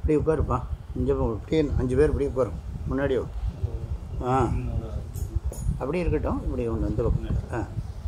இப்படி உட்காருப்பா இங்கே இப்படி அஞ்சு பேர் இப்படி உட்காரும் முன்னாடி வா. ஆ அப்படி இருக்கட்டும் இப்படி ஒன்று வந்து பக்கம் ஆ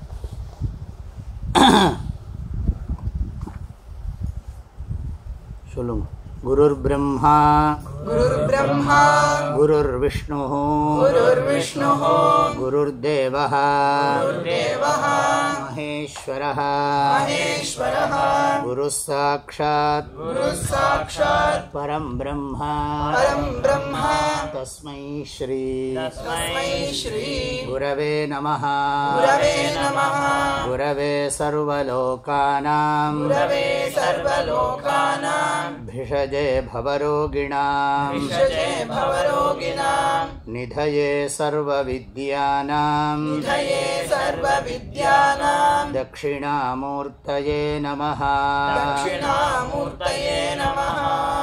சொல்லுங்க குருர் பிரம்மா गुरुर्ब्रह्मा குருர் விஷ்ணு गुरुर्विष्णुः गुरुर्देवः देवः महेश्वरः महेश्वरः गुरुः साक्षात् गुरुः साक्षात् परं ब्रह्म परं ब्रह्म तस्मै श्री तस्मै श्री गुरवे नमः गुरवे नमः गुरवे सर्वलोकानां गुरवे सर्वलोकानां भिषजे भवरोगिणां विषजे भवरोगिणां निधये सर्वविद्यानां निधये सर्वविद्यानां दक्षिणामूर्तये नमः दक्षिणामूर्तये नमः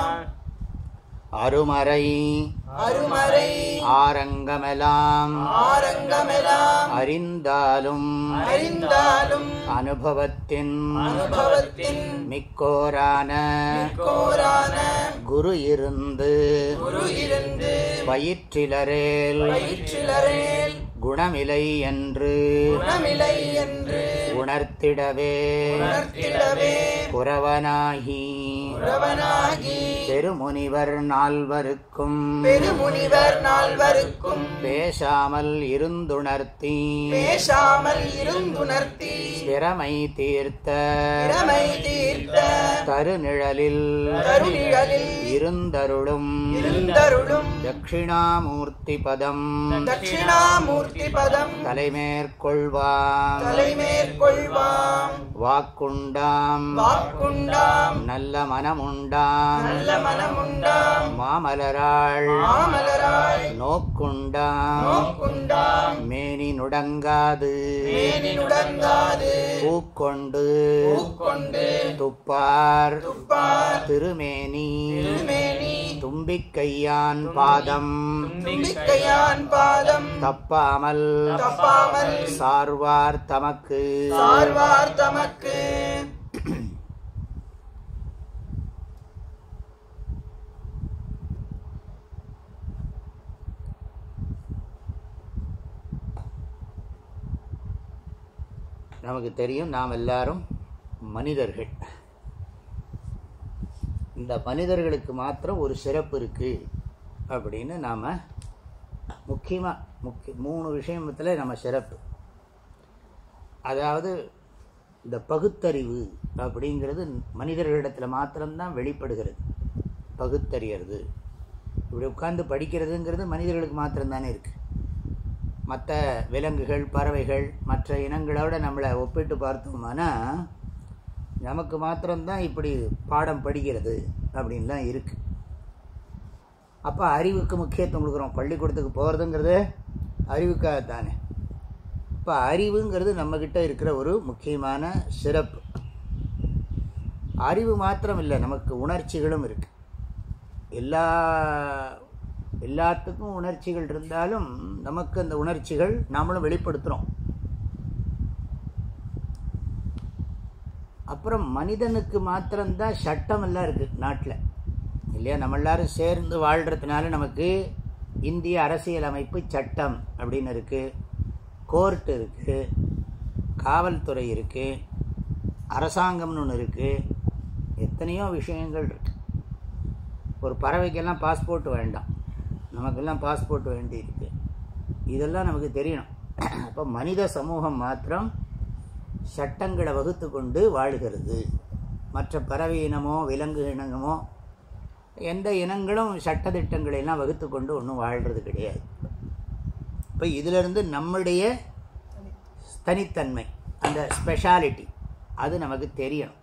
அருமறை அருமறை ஆரங்கமெலாம் ஆரங்கமெல்லாம் அறிந்தாலும் அறிந்தாலும் அனுபவத்தின் அனுபவத்தின் மிக்கோரான கோரான குரு இருந்து குரு இருந்து பயிற்றிலரேல் வயிற்றிலரேல் குணமிலை என்று குணமில்லை என்று உணர்த்திடவே உணர்த்திடவே புறவனாகி புறவனாகி பெருமுனிவர் நால்வருக்கும் பெருமுனிவர் நால்வருக்கும் பேசாமல் இருந்துணர்த்தி பேசாமல் இருந்துணர்த்தி திறமை தீர்த்த திறமை தீர்த்த தருநிழலில் கருநிழலில் இருந்தருளும் இருந்தருளும் தட்சிணாமூர்த்தி பதம் தட்சிணாமூர்த்தி பதம் தலைமேற்கொள்வாம் தலைமேற்கொள்வாம் வாக்குண்டாம் வாக்குண்டாம் நல்ல மனமுண்டாம் நல்ல மனமுண்டாம் மாமலராள் மாமலராய் நோக்குண்டாம் நோக்குண்டாம் மேனி நுடங்காது மேனினுடங்காது பூக்கொண்டு பூக்கொண்டு துப்பார் துப்பார் திருமேனி திருமேனி தும்பிக்கையான் பாதம் தும்பிக்கையான் பாதம் தப்பாமல் தப்பாமல் சார்வார் தமக்கு சார்வார் தமக்கு நமக்கு தெரியும் நாம் எல்லாரும் மனிதர்கள் இந்த மனிதர்களுக்கு மாத்திரம் ஒரு சிறப்பு இருக்கு அப்படின்னு நாம் முக்கியமாக முக்கிய மூணு விஷயத்தில் நம்ம சிறப்பு அதாவது இந்த பகுத்தறிவு அப்படிங்கிறது மனிதர்களிடத்தில் மாத்திரம்தான் வெளிப்படுகிறது பகுத்தறியறது இப்படி உட்கார்ந்து படிக்கிறதுங்கிறது மனிதர்களுக்கு மாத்திரம்தானே இருக்குது மற்ற விலங்குகள் பறவைகள் மற்ற இனங்களோட நம்மளை ஒப்பிட்டு பார்த்தோம்னா நமக்கு மாத்திரம்தான் இப்படி பாடம் படிக்கிறது அப்படின்லாம் இருக்குது அப்போ அறிவுக்கு முக்கியத்துவம் கொடுக்குறோம் பள்ளிக்கூடத்துக்கு போகிறதுங்கிறது அறிவுக்காகத்தானே இப்போ அறிவுங்கிறது நம்மக்கிட்ட இருக்கிற ஒரு முக்கியமான சிறப்பு அறிவு மாத்திரம் இல்லை நமக்கு உணர்ச்சிகளும் இருக்குது எல்லா எல்லாத்துக்கும் உணர்ச்சிகள் இருந்தாலும் நமக்கு அந்த உணர்ச்சிகள் நாமளும் வெளிப்படுத்துகிறோம் அப்புறம் மனிதனுக்கு மாத்திரம்தான் சட்டம் எல்லாம் இருக்குது நாட்டில் இல்லையா நம்ம எல்லாரும் சேர்ந்து வாழ்கிறதுனால நமக்கு இந்திய அரசியல் அமைப்பு சட்டம் அப்படின்னு இருக்குது கோர்ட் இருக்குது காவல்துறை இருக்குது அரசாங்கம்னு ஒன்று இருக்குது எத்தனையோ விஷயங்கள் இருக்குது ஒரு பறவைக்கெல்லாம் பாஸ்போர்ட் வேண்டாம் நமக்கெல்லாம் பாஸ்போர்ட் வேண்டி இருக்கு இதெல்லாம் நமக்கு தெரியணும் அப்போ மனித சமூகம் மாத்திரம் சட்டங்களை வகுத்து கொண்டு வாழுகிறது மற்ற பறவை இனமோ விலங்கு இனமோ எந்த இனங்களும் சட்டத்திட்டங்களை எல்லாம் வகுத்து கொண்டு ஒன்றும் வாழ்கிறது கிடையாது இப்போ இதிலிருந்து நம்முடைய தனித்தன்மை அந்த ஸ்பெஷாலிட்டி அது நமக்கு தெரியணும்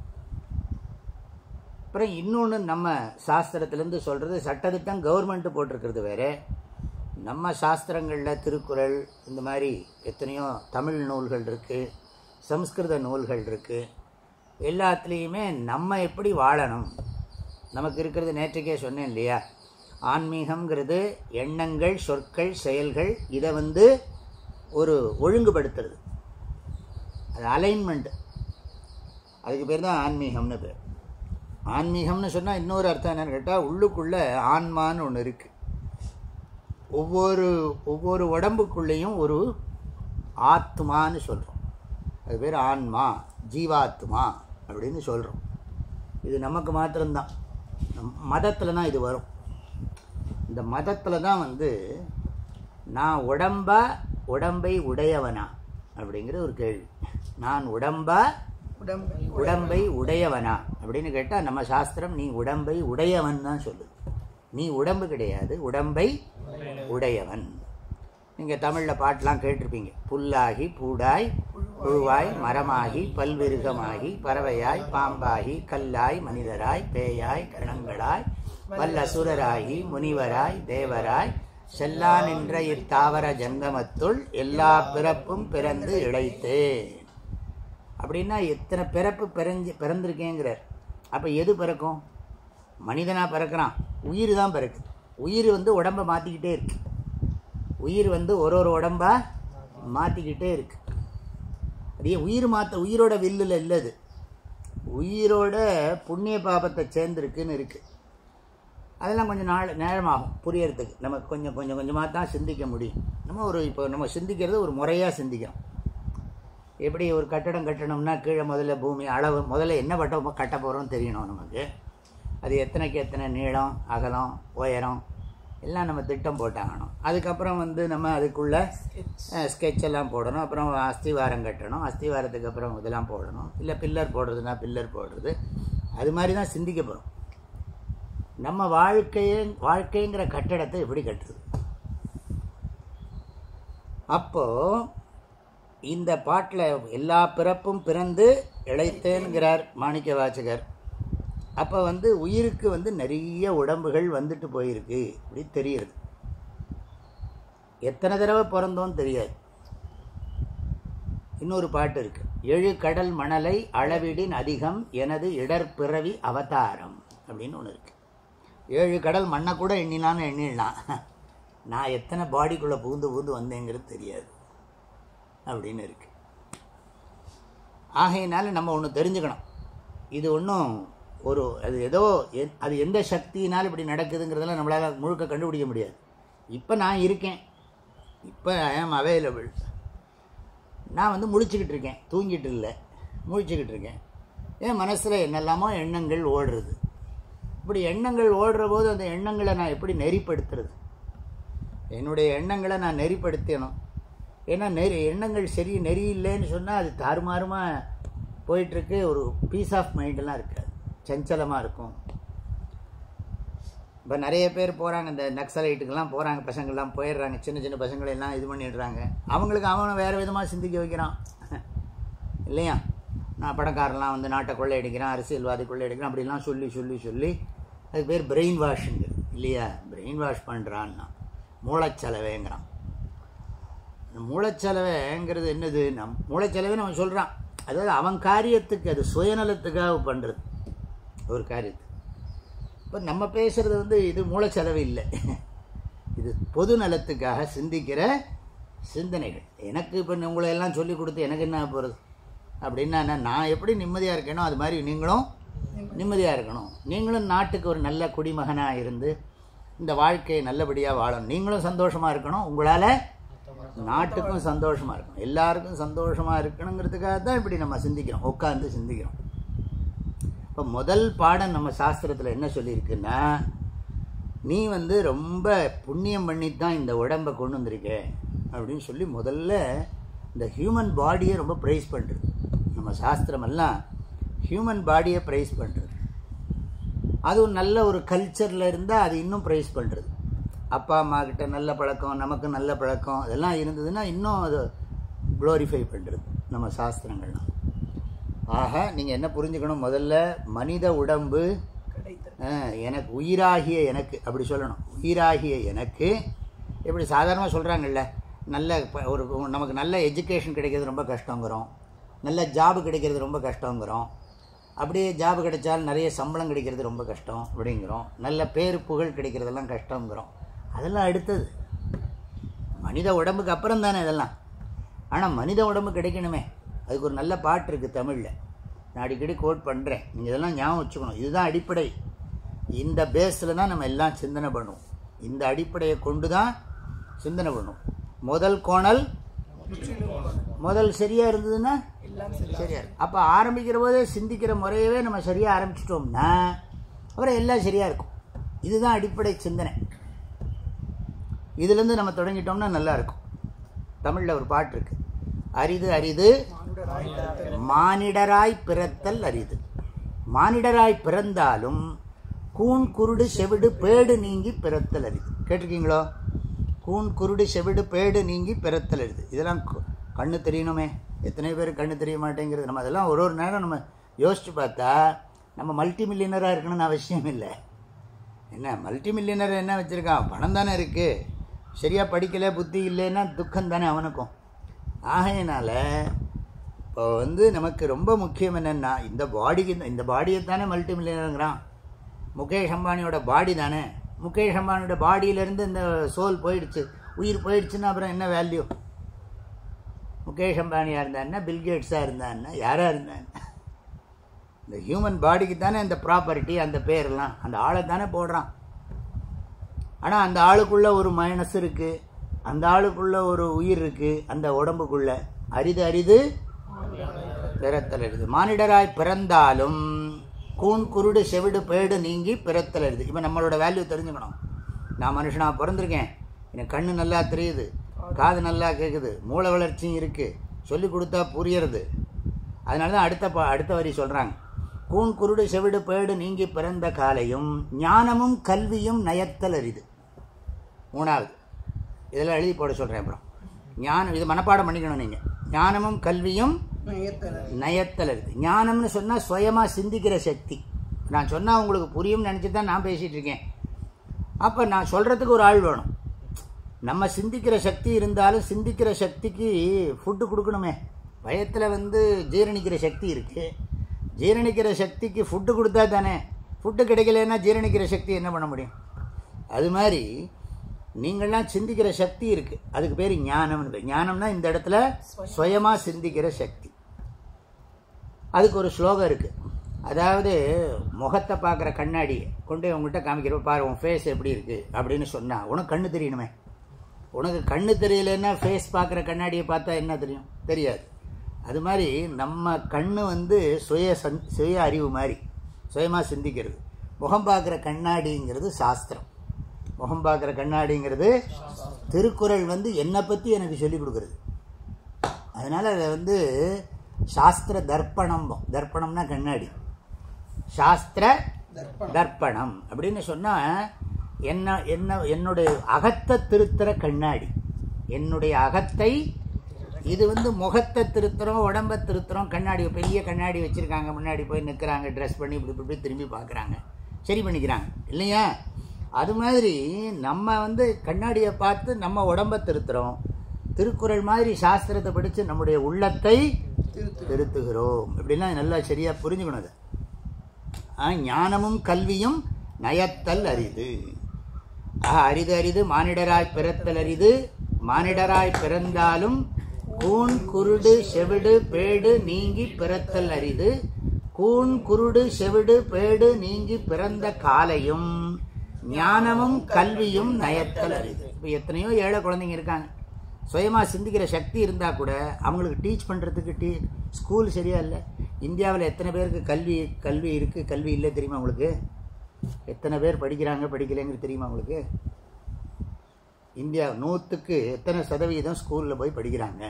அப்புறம் இன்னொன்று நம்ம சாஸ்திரத்திலேருந்து சொல்கிறது சட்டத்திட்டம் கவர்மெண்ட்டு போட்டிருக்கிறது வேறு நம்ம சாஸ்திரங்களில் திருக்குறள் இந்த மாதிரி எத்தனையோ தமிழ் நூல்கள் இருக்குது சம்ஸ்கிருத நூல்கள் இருக்குது எல்லாத்துலேயுமே நம்ம எப்படி வாழணும் நமக்கு இருக்கிறது நேற்றுக்கே சொன்னேன் இல்லையா ஆன்மீகம்ங்கிறது எண்ணங்கள் சொற்கள் செயல்கள் இதை வந்து ஒரு ஒழுங்குபடுத்துறது அது அலைன்மெண்ட் அதுக்கு பேர் தான் ஆன்மீகம்னு பேர் ஆன்மீகம்னு சொன்னால் இன்னொரு அர்த்தம் என்னன்னு கேட்டால் உள்ளுக்குள்ளே ஆன்மான்னு ஒன்று இருக்குது ஒவ்வொரு ஒவ்வொரு உடம்புக்குள்ளேயும் ஒரு ஆத்மான்னு சொல்கிறோம் அது பேர் ஆன்மா ஜீவாத்மா அப்படின்னு சொல்கிறோம் இது நமக்கு மாத்திரம்தான் நம் மதத்தில் தான் இது வரும் இந்த மதத்தில் தான் வந்து நான் உடம்பா உடம்பை உடையவனா அப்படிங்கிற ஒரு கேள்வி நான் உடம்பா உடம்பை உடம்பை உடையவனா அப்படின்னு கேட்டால் நம்ம சாஸ்திரம் நீ உடம்பை உடையவன் தான் சொல்லுது நீ உடம்பு கிடையாது உடம்பை உடையவன் நீங்கள் தமிழில் பாட்டெலாம் கேட்டிருப்பீங்க புல்லாகி பூடாய் புழுவாய் மரமாகி பல்விருகமாகி பறவையாய் பாம்பாகி கல்லாய் மனிதராய் பேயாய் கரணங்களாய் வல்லசுரராகி முனிவராய் தேவராய் செல்லா நின்ற இத்தாவர ஜங்கமத்துள் எல்லா பிறப்பும் பிறந்து இழைத்தேன் அப்படின்னா எத்தனை பிறப்பு பிறஞ்சு பிறந்திருக்கேங்கிறார் அப்போ எது பிறக்கும் மனிதனாக பிறக்கிறான் உயிர் தான் பிறக்குது உயிர் வந்து உடம்பை மாற்றிக்கிட்டே இருக்கு உயிர் வந்து ஒரு ஒரு உடம்பா மாற்றிக்கிட்டே இருக்கு அதே உயிர் மாற்ற உயிரோட வில்லில் இல்லது உயிரோட புண்ணிய பாபத்தை சேர்ந்துருக்குன்னு இருக்குது அதெல்லாம் கொஞ்சம் நாள் நேரமாகும் புரியறதுக்கு நமக்கு கொஞ்சம் கொஞ்சம் கொஞ்சமாக தான் சிந்திக்க முடியும் நம்ம ஒரு இப்போ நம்ம சிந்திக்கிறது ஒரு முறையாக சிந்திக்கிறோம் எப்படி ஒரு கட்டடம் கட்டணும்னா கீழே முதல்ல பூமி அளவு முதல்ல என்ன பட்டம் கட்ட போகிறோம்னு தெரியணும் நமக்கு அது எத்தனைக்கு எத்தனை நீளம் அகலம் உயரம் எல்லாம் நம்ம திட்டம் போட்டாகணும் அதுக்கப்புறம் வந்து நம்ம அதுக்குள்ள ஸ்கெட்ச் எல்லாம் போடணும் அப்புறம் அஸ்திவாரம் கட்டணும் அஸ்திவாரத்துக்கு அப்புறம் இதெல்லாம் போடணும் இல்லை பில்லர் போடுறதுனா பில்லர் போடுறது அது மாதிரி தான் சிந்திக்க போகிறோம் நம்ம வாழ்க்கையே வாழ்க்கைங்கிற கட்டடத்தை எப்படி கட்டுறது அப்போ இந்த பாட்டில் எல்லா பிறப்பும் பிறந்து இழைத்தேன்கிறார் மாணிக்க வாசகர் அப்போ வந்து உயிருக்கு வந்து நிறைய உடம்புகள் வந்துட்டு போயிருக்கு அப்படி தெரியுது எத்தனை தடவை பிறந்தோன்னு தெரியாது இன்னொரு பாட்டு இருக்கு எழு கடல் மணலை அளவிடின் அதிகம் எனது இடர்பிறவி அவதாரம் அப்படின்னு ஒன்று இருக்கு ஏழு கடல் மண்ணை கூட எண்ணினான்னு எண்ணிடலாம் நான் எத்தனை பாடிக்குள்ளே புகுந்து புகுந்து வந்தேங்கிறது தெரியாது அப்படின்னு இருக்கு ஆகையினால நம்ம ஒன்று தெரிஞ்சுக்கணும் இது ஒன்றும் ஒரு அது ஏதோ எ- அது எந்த சக்தியினால் இப்படி நடக்குதுங்கிறதெல்லாம் நம்மளால் முழுக்க கண்டுபிடிக்க முடியாது இப்போ நான் இருக்கேன் இப்போ ஐ ஆம் அவைலபிள் நான் வந்து முழிச்சுக்கிட்டு இருக்கேன் தூங்கிட்டு இல்லை முழிச்சுக்கிட்டு இருக்கேன் என் மனசில் என்னெல்லாமோ எண்ணங்கள் ஓடுறது இப்படி எண்ணங்கள் ஓடுற போது அந்த எண்ணங்களை நான் எப்படி நெறிப்படுத்துறது என்னுடைய எண்ணங்களை நான் நெறிப்படுத்தணும் ஏன்னா நெறி எண்ணங்கள் சரி நெறி இல்லைன்னு சொன்னால் அது தாறுமாறுமாக போயிட்டுருக்கு ஒரு பீஸ் ஆஃப் மைண்டெல்லாம் இருக்காது சஞ்சலமாக இருக்கும் இப்போ நிறைய பேர் போகிறாங்க இந்த நக்சலைட்டுக்கெல்லாம் போகிறாங்க பசங்கள்லாம் போயிடுறாங்க சின்ன சின்ன பசங்களை எல்லாம் இது பண்ணிடுறாங்க அவங்களுக்கு அவனை வேறு விதமாக சிந்திக்க வைக்கிறான் இல்லையா நான் பணக்காரன்லாம் வந்து நாட்டை கொள்ளையடிக்கிறான் அரசியல்வாதி கொள்ளையடிக்கிறான் அப்படிலாம் சொல்லி சொல்லி சொல்லி அதுக்கு பேர் பிரெயின் வாஷுங்கிறது இல்லையா பிரெயின் வாஷ் பண்ணுறான்னா மூளைச்சலவைங்கிறான் இந்த மூளைச்சலவைங்கிறது என்னது நம் மூளைச்சலவை நம்ம சொல்கிறான் அதாவது அவன் காரியத்துக்கு அது சுயநலத்துக்காக பண்ணுறது ஒரு காரியத்துக்கு இப்போ நம்ம பேசுகிறது வந்து இது மூளைச்சலவை இல்லை இது பொது நலத்துக்காக சிந்திக்கிற சிந்தனைகள் எனக்கு இப்போ உங்களை எல்லாம் சொல்லி கொடுத்து எனக்கு என்ன போகிறது அப்படின்னா என்ன, நான் எப்படி நிம்மதியாக இருக்கேனோ அது மாதிரி நீங்களும் நிம்மதியாக இருக்கணும் நீங்களும் நாட்டுக்கு ஒரு நல்ல குடிமகனாக இருந்து இந்த வாழ்க்கையை நல்லபடியாக வாழணும் நீங்களும் சந்தோஷமாக இருக்கணும் உங்களால் நாட்டுக்கும் சந்தோஷமாக இருக்கணும் எல்லாருக்கும் சந்தோஷமாக இருக்கணுங்கிறதுக்காக தான் இப்படி நம்ம சிந்திக்கிறோம் உட்காந்து சிந்திக்கிறோம் இப்போ முதல் பாடம் நம்ம சாஸ்திரத்தில் என்ன சொல்லியிருக்குன்னா நீ வந்து ரொம்ப புண்ணியம் பண்ணி தான் இந்த உடம்பை கொண்டு வந்திருக்க அப்படின்னு சொல்லி முதல்ல இந்த ஹியூமன் பாடியை ரொம்ப ப்ரைஸ் பண்ணுறது நம்ம சாஸ்திரமெல்லாம் ஹியூமன் பாடியை ப்ரைஸ் பண்ணுறது அதுவும் நல்ல ஒரு கல்ச்சரில் இருந்தால் அது இன்னும் ப்ரைஸ் பண்ணுறது அப்பா அம்மா கிட்ட நல்ல பழக்கம் நமக்கு நல்ல பழக்கம் அதெல்லாம் இருந்ததுன்னா இன்னும் அது க்ளோரிஃபை பண்ணுறது நம்ம சாஸ்திரங்கள்லாம் ஆக நீங்கள் என்ன புரிஞ்சுக்கணும் முதல்ல மனித உடம்பு கிடைத்தது அஹ், எனக்கு உயிராகிய எனக்கு அப்படி சொல்லணும் உயிராகிய எனக்கு இப்படி சாதாரணமாக சொல்கிறாங்கல்ல நல்ல ப- ஒரு நமக்கு நல்ல எஜுகேஷன் கிடைக்கிறது ரொம்ப கஷ்டங்கிறோம் நல்ல ஜாபு கிடைக்கிறது ரொம்ப கஷ்டங்கிறோம் அப்படியே ஜாபு கிடைச்சால் நிறைய சம்பளம் கிடைக்கிறது ரொம்ப கஷ்டம் அப்படிங்கிறோம் நல்ல பேர் புகழ் கிடைக்கிறதெல்லாம் கஷ்டங்கிறோம் அதெல்லாம் அடுத்தது மனித உடம்புக்கு அப்புறம் தானே இதெல்லாம் ஆனால் மனித உடம்பு கிடைக்கணுமே அதுக்கு ஒரு நல்ல பாட்டு இருக்குது தமிழில் நான் அடிக்கடி கோட் பண்ணுறேன் நீங்கள் இதெல்லாம் ஞாபகம் வச்சுக்கணும் இதுதான் அடிப்படை இந்த பேஸில் தான் நம்ம எல்லாம் சிந்தனை பண்ணுவோம் இந்த அடிப்படையை கொண்டு தான் சிந்தனை பண்ணுவோம் முதல் கோணல் முதல் சரியாக இருந்ததுன்னா சரியா இருக்கும் அப்போ ஆரம்பிக்கிற போதே சிந்திக்கிற முறையவே நம்ம சரியாக ஆரம்பிச்சிட்டோம்னா அப்புறம் எல்லாம் சரியாக இருக்கும் இதுதான் அடிப்படை சிந்தனை இதுலேருந்து நம்ம தொடங்கிட்டோம்னா நல்லா இருக்கும் தமிழில் ஒரு பாட்டு இருக்கு அரிது அரிது மானிடராய் பிறத்தல் அரிது மானிடராய் பிறந்தாலும் கூன் குருடு செவிடு பேடு நீங்கி பிறத்தல் அரிது கேட்டிருக்கீங்களோ கூன் குருடு செவிடு பேடு நீங்கி பிறத்தல் அரிது இதெல்லாம் கு- கண்ணு தெரியணுமே எத்தனை பேர் கண்ணு தெரிய மாட்டேங்கிறது நம்ம அதெல்லாம் ஒரு ஒரு நேரம் நம்ம யோசிச்சு பார்த்தா நம்ம மல்டி மில்லியனராக இருக்கணும்னு அவசியம் இல்லை என்ன மல்டி மில்லியனர் என்ன வச்சுருக்கான் பணம் தானே இருக்குது சரியாக படிக்கலை புத்தி இல்லைன்னா துக்கம் தானே அவனுக்கும் ஆகையினால இப்போ வந்து நமக்கு ரொம்ப முக்கியம் என்னென்னா இந்த பாடிக்கு இந்த பாடியை தானே மல்டி மில்லியனருங்கிறான் முகேஷ் அம்பானியோட பாடி தானே முகேஷ் அம்பானியோட பாடியிலேருந்து இந்த சோல் போயிடுச்சு உயிர் போயிடுச்சுன்னா அப்புறம் என்ன வேல்யூ முகேஷ் அம்பானியாக இருந்தா என்ன பில்கேட்ஸாக இருந்தா என்ன யாராக இருந்தா என்ன இந்த ஹியூமன் பாடிக்கு தானே அந்த ப்ராப்பர்ட்டி அந்த பேரெல்லாம் அந்த ஆளை தானே போடுறான் ஆனால் அந்த ஆளுக்குள்ள ஒரு மைனஸ் இருக்கு அந்த ஆளுக்குள்ள ஒரு உயிர் இருக்கு அந்த உடம்புக்குள்ள அரிது அரிது பிறத்தல் அரிது மானிடராய் பிறந்தாலும் கூன் குருடு செவிடு பேடு நீங்கி பிறத்தல் அரிது இப்போ நம்மளோட வேல்யூ தெரிஞ்சுக்கணும் நான் மனுஷனாக பிறந்திருக்கேன் எனக்கு கண்ணு நல்லா தெரியுது காது நல்லா கேட்குது மூளை வளர்ச்சியும் இருக்குது சொல்லி கொடுத்தா புரியறது அதனால தான் அடுத்த பா அடுத்த வரி சொல்கிறாங்க கூன் குருடு செவிடு பேடு நீங்கி பிறந்த காலையும் ஞானமும் கல்வியும் நயத்தல் அரிது மூணாவது இதெல்லாம் எழுதி போட சொல்கிறேன் அப்புறம் ஞானம் இது மனப்பாடம் பண்ணிக்கணும் நீங்கள் ஞானமும் கல்வியும் நயத்தல் அரிது ஞானம்னு சொன்னால் சுயமாக சிந்திக்கிற சக்தி நான் சொன்னால் உங்களுக்கு புரியும்னு நினச்சி தான் நான் பேசிகிட்டு இருக்கேன் அப்போ நான் சொல்கிறதுக்கு ஒரு ஆள் வேணும் நம்ம சிந்திக்கிற சக்தி இருந்தாலும் சிந்திக்கிற சக்திக்கு ஃபுட்டு கொடுக்கணுமே வயத்தில் வந்து ஜீரணிக்கிற சக்தி இருக்குது ஜீரணிக்கிற சக்திக்கு ஃபுட்டு கொடுத்தா தானே ஃபுட்டு கிடைக்கலன்னா ஜீரணிக்கிற சக்தி என்ன பண்ண முடியும் அது மாதிரி நீங்கள்லாம் சிந்திக்கிற சக்தி இருக்குது அதுக்கு பேர் ஞானம்னு பேர் ஞானம்னா இந்த இடத்துல சுயமாக சிந்திக்கிற சக்தி அதுக்கு ஒரு ஸ்லோகம் இருக்குது அதாவது முகத்தை பார்க்குற கண்ணாடி கொண்டு போய் உங்கள்கிட்ட காமிக்கிற பாரு உன் ஃபேஸ் எப்படி இருக்குது அப்படின்னு சொன்னால் உனக்கு கண்ணு தெரியணுமே உனக்கு கண்ணு தெரியலன்னா ஃபேஸ் பார்க்குற கண்ணாடியை பார்த்தா என்ன தெரியும் தெரியாது அது மாதிரி நம்ம கண்ணு வந்து சுய சந் சுய அறிவு மாதிரி சுயமாக சிந்திக்கிறது முகம் பார்க்குற கண்ணாடிங்கிறது சாஸ்திரம் முகம் பார்க்குற கண்ணாடிங்கிறது திருக்குறள் வந்து என்னை பற்றி எனக்கு சொல்லிக் கொடுக்குறது அதனால் அதை வந்து சாஸ்திர தர்ப்பணம் தர்ப்பணம்னா கண்ணாடி சாஸ்திர தர்ப்பணம் அப்படின்னு சொன்னால் என்ன என்ன என்னுடைய அகத்தை திருத்துற கண்ணாடி என்னுடைய அகத்தை இது வந்து முகத்தை திருத்துறோம் உடம்பை திருத்துறோம் கண்ணாடி பெரிய கண்ணாடி வச்சுருக்காங்க முன்னாடி போய் நிற்கிறாங்க ட்ரெஸ் பண்ணி இப்படி இப்படி இப்படி திரும்பி பார்க்குறாங்க சரி பண்ணிக்கிறாங்க இல்லையா அது மாதிரி நம்ம வந்து கண்ணாடியை பார்த்து நம்ம உடம்பை திருத்துறோம் திருக்குறள் மாதிரி சாஸ்திரத்தை படித்து நம்முடைய உள்ளத்தை திருத்துகிறோம் இப்படிலாம் நல்லா சரியாக புரிஞ்சுக்கணும் அதை ஆ, ஞானமும் கல்வியும் நயத்தல் அரிது ஆஹா அரிது அரிது மானிடராய் பிறத்தல் அரிது மானிடராய் பிறந்தாலும் கூன் குருடு செவிடு பேடு நீங்கி பிறத்தல் அரிது கூன் குருடு செவிடு பேடு நீங்கி பிறந்த காலையும் ஞானமும் கல்வியும் நயத்தல் அரிது இப்போ எத்தனையோ ஏழை குழந்தைங்க இருக்காங்க சுயமாக சிந்திக்கிற சக்தி இருந்தால் கூட அவங்களுக்கு டீச் பண்ணுறதுக்கு டீ ஸ்கூல் சரியா இல்லை இந்தியாவில் எத்தனை பேருக்கு கல்வி கல்வி இருக்குது கல்வி இல்லை தெரியுமா உங்களுக்கு எத்தனை பேர் படிக்கிறாங்க படிக்கலைங்கிறது தெரியுமா உங்களுக்கு இந்தியா நூற்றுக்கு எத்தனை சதவீதம் ஸ்கூலில் போய் படிக்கிறாங்க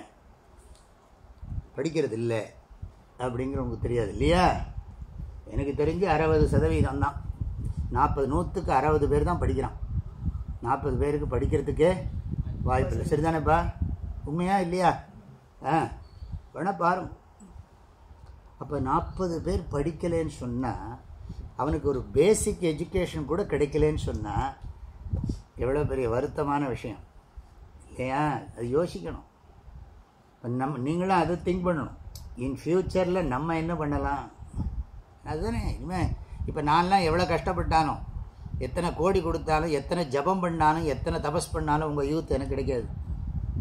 படிக்கிறது இல்லை அப்படிங்கிற உங்களுக்கு தெரியாது இல்லையா எனக்கு தெரிஞ்சு அறுபது சதவீதம் தான் நாற்பது நூற்றுக்கு அறுபது பேர் தான் படிக்கிறான் நாற்பது பேருக்கு படிக்கிறதுக்கே வாய்ப்பு இல்லை சரிதானேப்பா உண்மையா இல்லையா ஆ வேணா பாருங்க அப்போ நாற்பது பேர் படிக்கலைன்னு சொன்னால் அவனுக்கு ஒரு பேசிக் எஜுகேஷன் கூட கிடைக்கலன்னு சொன்னால் எவ்வளோ பெரிய வருத்தமான விஷயம் இல்லையா அது யோசிக்கணும் இப்ப நம்ம நீங்களும் அதை திங்க் பண்ணணும் இன் ஃப்யூச்சரில் நம்ம என்ன பண்ணலாம் அதுதானே இனிமேல் இப்போ நான்லாம் எவ்வளோ கஷ்டப்பட்டானோ எத்தனை கோடி கொடுத்தாலும் எத்தனை ஜபம் பண்ணாலும் எத்தனை தபஸ் பண்ணாலும் உங்கள் யூத் எனக்கு கிடைக்காது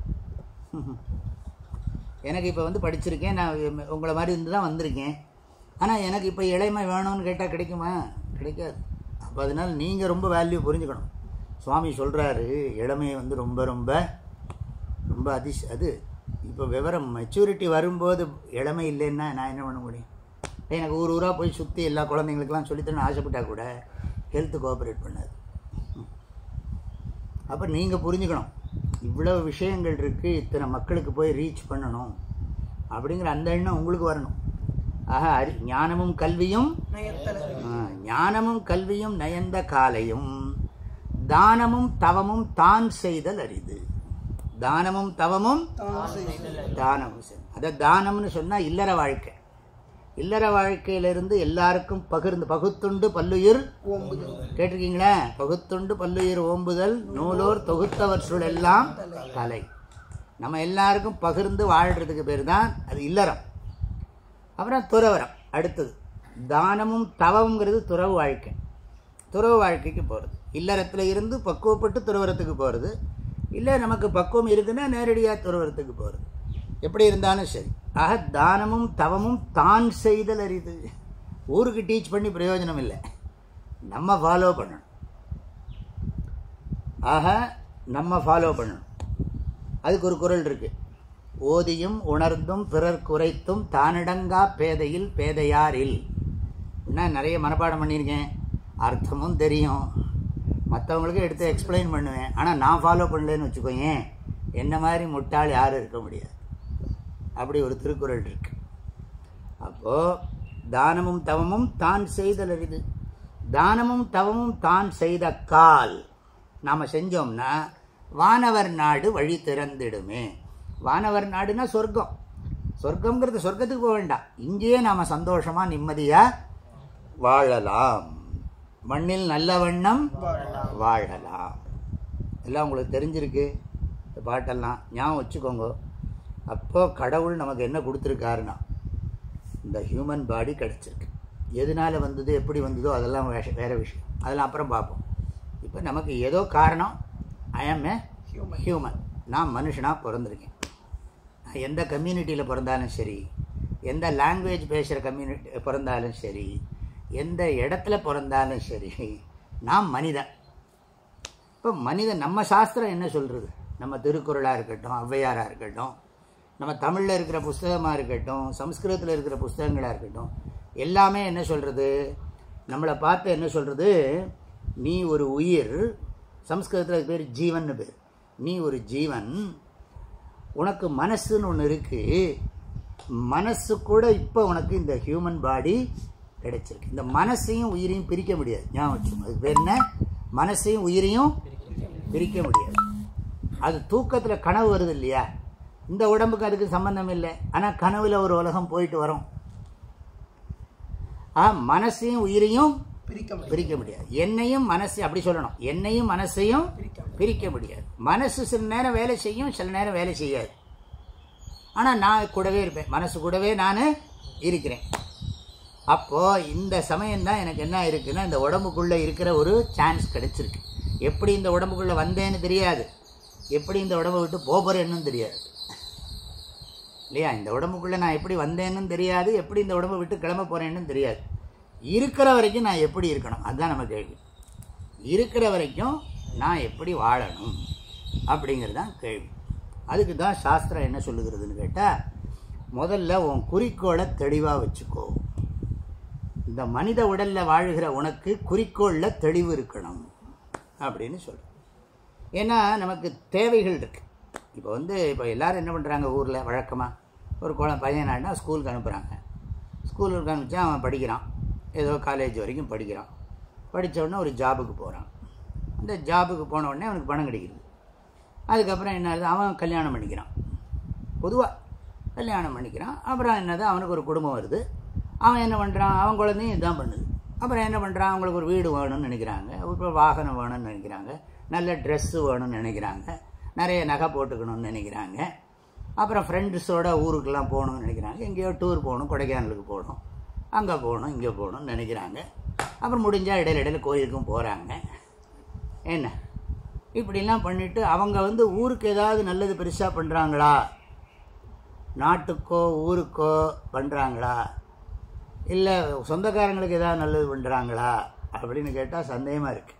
எனக்கு இப்போ வந்து படிச்சிருக்கேன் நான் உங்களை மாதிரி இருந்து தான் வந்திருக்கேன் ஆனால் எனக்கு இப்போ இளமை வேணும்னு கேட்டால் கிடைக்குமா கிடைக்காது அப்போ அதனால் நீங்கள் ரொம்ப வேல்யூ புரிஞ்சுக்கணும் சுவாமி சொல்கிறாரு இளமையை வந்து ரொம்ப ரொம்ப ரொம்ப அதிஷ் அது இப்போ விவரம் மெச்சூரிட்டி வரும்போது இளமை இல்லைன்னா நான் என்ன பண்ண முடியும் எனக்கு ஊர் ஊராக போய் சுற்றி எல்லா குழந்தைங்களுக்கெல்லாம் சொல்லித்தரணும்னு ஆசைப்பட்டா கூட ஹெல்த்து கோஆப்ரேட் பண்ணாது அப்போ நீங்கள் புரிஞ்சுக்கணும் இவ்வளோ விஷயங்கள் இருக்குது இத்தனை மக்களுக்கு போய் ரீச் பண்ணணும் அப்படிங்கிற அந்த எண்ணம் உங்களுக்கு வரணும் ஆக அறி ஞானமும் கல்வியும் நயத்தலர் ஆ, ஞானமும் கல்வியும் நயந்த காலையும் தானமும் தவமும் தான் செய்தல் அரிது தானமும் தவமும் தான் செய்தல் தானமும் செய்- அத தானம்னு சொன்னா இல்லற வாழ்க்கை இல்லற வாழ்க்கையிலிருந்து எல்லாருக்கும் பகிர்ந்து பகுத்துண்டு பல்லுயிர் ஓம்புதல் கேட்டிருக்கீங்களா பகுத்துண்டு பல்லுயிர் ஓம்புதல் நூலோர் தொகுத்தவர் சுள் எல்லாம் கலை நம்ம எல்லாருக்கும் பகிர்ந்து வாழ்றதுக்கு பேர் தான் அது இல்லறம் அப்புறம் துறவரம் அடுத்தது தானமும் தவம்ங்கிறது துறவு வாழ்க்கை துறவு வாழ்க்கைக்கு போகிறது இல்லறத்தில் இருந்து பக்குவப்பட்டு துறவரத்துக்கு போகிறது இல்லை நமக்கு பக்குவம் இருக்குன்னா நேரடியாக துறவரத்துக்கு போகிறது எப்படி இருந்தாலும் சரி ஆக தானமும் தவமும் தான் செய்தல் அரிது ஊருக்கு டீச் பண்ணி பிரயோஜனம் இல்லை நம்ம ஃபாலோ பண்ணணும் ஆக நம்ம ஃபாலோ பண்ணணும் அதுக்கு ஒரு குரல் இருக்கு ஓதியும் உணர்ந்தும் பிறர் குறைத்தும் தானிடங்கா பேதையில் பேதையாரில் நான் நிறைய மனப்பாடம் பண்ணியிருக்கேன் அர்த்தமும் தெரியும் மற்றவங்களுக்கு எடுத்து எக்ஸ்பிளைன் பண்ணுவேன் ஆனால் நான் ஃபாலோ பண்ணலன்னு வச்சுக்கோயேன் என்ன மாதிரி முட்டாள் யாரும் இருக்க முடியாது அப்படி ஒரு திருக்குறள் இருக்கு அப்போது தானமும் தவமும் தான் செய்தல் அரிது தானமும் தவமும் தான் செய்த கால் நாம் செஞ்சோம்னா வானவர் நாடு வழி திறந்திடுமே வானவர் நாடுனா சொர்க்கம் சொர்க்கம்ங்கிறது சொர்க்கத்துக்கு போக வேண்டாம் இங்கேயே நாம் சந்தோஷமாக நிம்மதியாக வாழலாம் மண்ணில் நல்ல வண்ணம் வாழலாம் எல்லாம் உங்களுக்கு தெரிஞ்சிருக்கு இந்த பாட்டெல்லாம் ஞாபகம் வச்சுக்கோங்க அப்போ கடவுள் நமக்கு என்ன கொடுத்துருக்காருன்னா இந்த ஹியூமன் பாடி கிடச்சிருக்கு எதனால வந்தது எப்படி வந்ததோ அதெல்லாம் வேஷ வேற விஷயம் அதெல்லாம் அப்புறம் பார்ப்போம் இப்போ நமக்கு ஏதோ காரணம் ஐ ஆம் ஏ ஹியூமன் நான் மனுஷனாக பிறந்திருக்கேன் நான் எந்த கம்யூனிட்டியில் பிறந்தாலும் சரி எந்த லாங்குவேஜ் பேசுகிற கம்யூனிட்டி பிறந்தாலும் சரி எந்த இடத்துல பிறந்தாலும் சரி நான் மனிதன் இப்போ மனிதன் நம்ம சாஸ்திரம் என்ன சொல்கிறது நம்ம திருக்குறளாக இருக்கட்டும் ஔவையாராக இருக்கட்டும் நம்ம தமிழில் இருக்கிற புஸ்தகமாக இருக்கட்டும் சம்ஸ்கிருதத்தில் இருக்கிற புஸ்தகங்களாக இருக்கட்டும் எல்லாமே என்ன சொல்கிறது நம்மளை பார்த்து என்ன சொல்கிறது நீ ஒரு உயிர் சம்ஸ்கிருதத்தில் அதுக்கு பேர் ஜீவன்னு பேர் நீ ஒரு ஜீவன் உனக்கு மனசுன்னு ஒன்று இருக்குது மனசு கூட இப்போ உனக்கு இந்த ஹியூமன் பாடி கிடைச்சிருக்கு இந்த மனசையும் உயிரையும் பிரிக்க முடியாது ஞாபகம் வச்சுக்கோங்க அதுக்கு பேர் என்ன மனசையும் உயிரையும் பிரிக்க முடியாது அது தூக்கத்தில் கனவு வருது இல்லையா இந்த உடம்புக்கு அதுக்கு சம்பந்தம் இல்லை ஆனால் கனவுல ஒரு உலகம் போயிட்டு வரும் ஆ மனசையும் உயிரையும் பிரிக்க முடியும் பிரிக்க முடியாது என்னையும் மனசு அப்படி சொல்லணும் என்னையும் மனசையும் பிரிக்க பிரிக்க முடியாது மனசு சில நேரம் வேலை செய்யும் சில நேரம் வேலை செய்யாது ஆனால் நான் கூடவே இருப்பேன் மனசு கூடவே நான் இருக்கிறேன் அப்போது இந்த சமயம் தான் எனக்கு என்ன இருக்குன்னா இந்த உடம்புக்குள்ளே இருக்கிற ஒரு சான்ஸ் கிடைச்சிருக்கு எப்படி இந்த உடம்புக்குள்ளே வந்தேன்னு தெரியாது எப்படி இந்த உடம்பை விட்டு போகிறேன்னு தெரியாது இல்லையா இந்த உடம்புக்குள்ளே நான் எப்படி வந்தேன்னு தெரியாது எப்படி இந்த உடம்பை விட்டு கிளம்ப போகிறேன்னு தெரியாது இருக்கிற வரைக்கும் நான் எப்படி இருக்கணும் அதுதான் நம்ம கேள்வி இருக்கிற வரைக்கும் நான் எப்படி வாழணும் அப்படிங்கிறது தான் கேள்வி அதுக்கு தான் சாஸ்திரம் என்ன சொல்லுகிறதுன்னு கேட்டால் முதல்ல உன் குறிக்கோளை தெளிவாக வச்சுக்கோ இந்த மனித உடலில் வாழ்கிற உனக்கு குறிக்கோளில் தெளிவு இருக்கணும் அப்படின்னு சொல்கிறேன் ஏன்னா நமக்கு தேவைகள் இருக்குது இப்போ வந்து இப்போ எல்லாரும் என்ன பண்ணுறாங்க ஊரில் வழக்கமாக ஒரு குழ பையனாடினா ஸ்கூலுக்கு அனுப்புகிறாங்க ஸ்கூலுக்கு அனுப்பிச்சா அவன் படிக்கிறான் ஏதோ காலேஜ் வரைக்கும் படிக்கிறான் படித்த உடனே ஒரு ஜாபுக்கு போகிறான் அந்த ஜாபுக்கு போன உடனே அவனுக்கு பணம் கிடைக்குது அதுக்கப்புறம் என்ன ஆகுது அவன் கல்யாணம் பண்ணிக்கிறான் பொதுவாக கல்யாணம் பண்ணிக்கிறான் அப்புறம் என்னது அவனுக்கு ஒரு குடும்பம் வருது அவன் என்ன பண்ணுறான் அவன் குழந்தையும் இதுதான் பண்ணுது அப்புறம் என்ன பண்ணுறான் அவங்களுக்கு ஒரு வீடு வேணும்னு நினைக்கிறாங்க ஒரு வாகனம் வேணும்னு நினைக்கிறாங்க நல்ல ட்ரெஸ்ஸு வேணும்னு நினைக்கிறாங்க நிறைய நகை போட்டுக்கணும்னு நினைக்கிறாங்க அப்புறம் ஃப்ரெண்ட்ஸோட ஊருக்கெல்லாம் போகணும்னு நினைக்கிறாங்க எங்கேயோ டூர் போகணும் கொடைக்கானலுக்கு போகணும் அங்கே போகணும் இங்கே போகணும்னு நினைக்கிறாங்க அப்புறம் முடிஞ்சால் இடையில இடையில கோயிலுக்கும் போகிறாங்க என்ன இப்படிலாம் பண்ணிட்டு அவங்க வந்து ஊருக்கு ஏதாவது நல்லது பெருசாக பண்ணுறாங்களா நாட்டுக்கோ ஊருக்கோ பண்ணுறாங்களா இல்லை சொந்தக்காரங்களுக்கு ஏதாவது நல்லது பண்ணுறாங்களா அப்படின்னு கேட்டால் சந்தேகமாக இருக்கு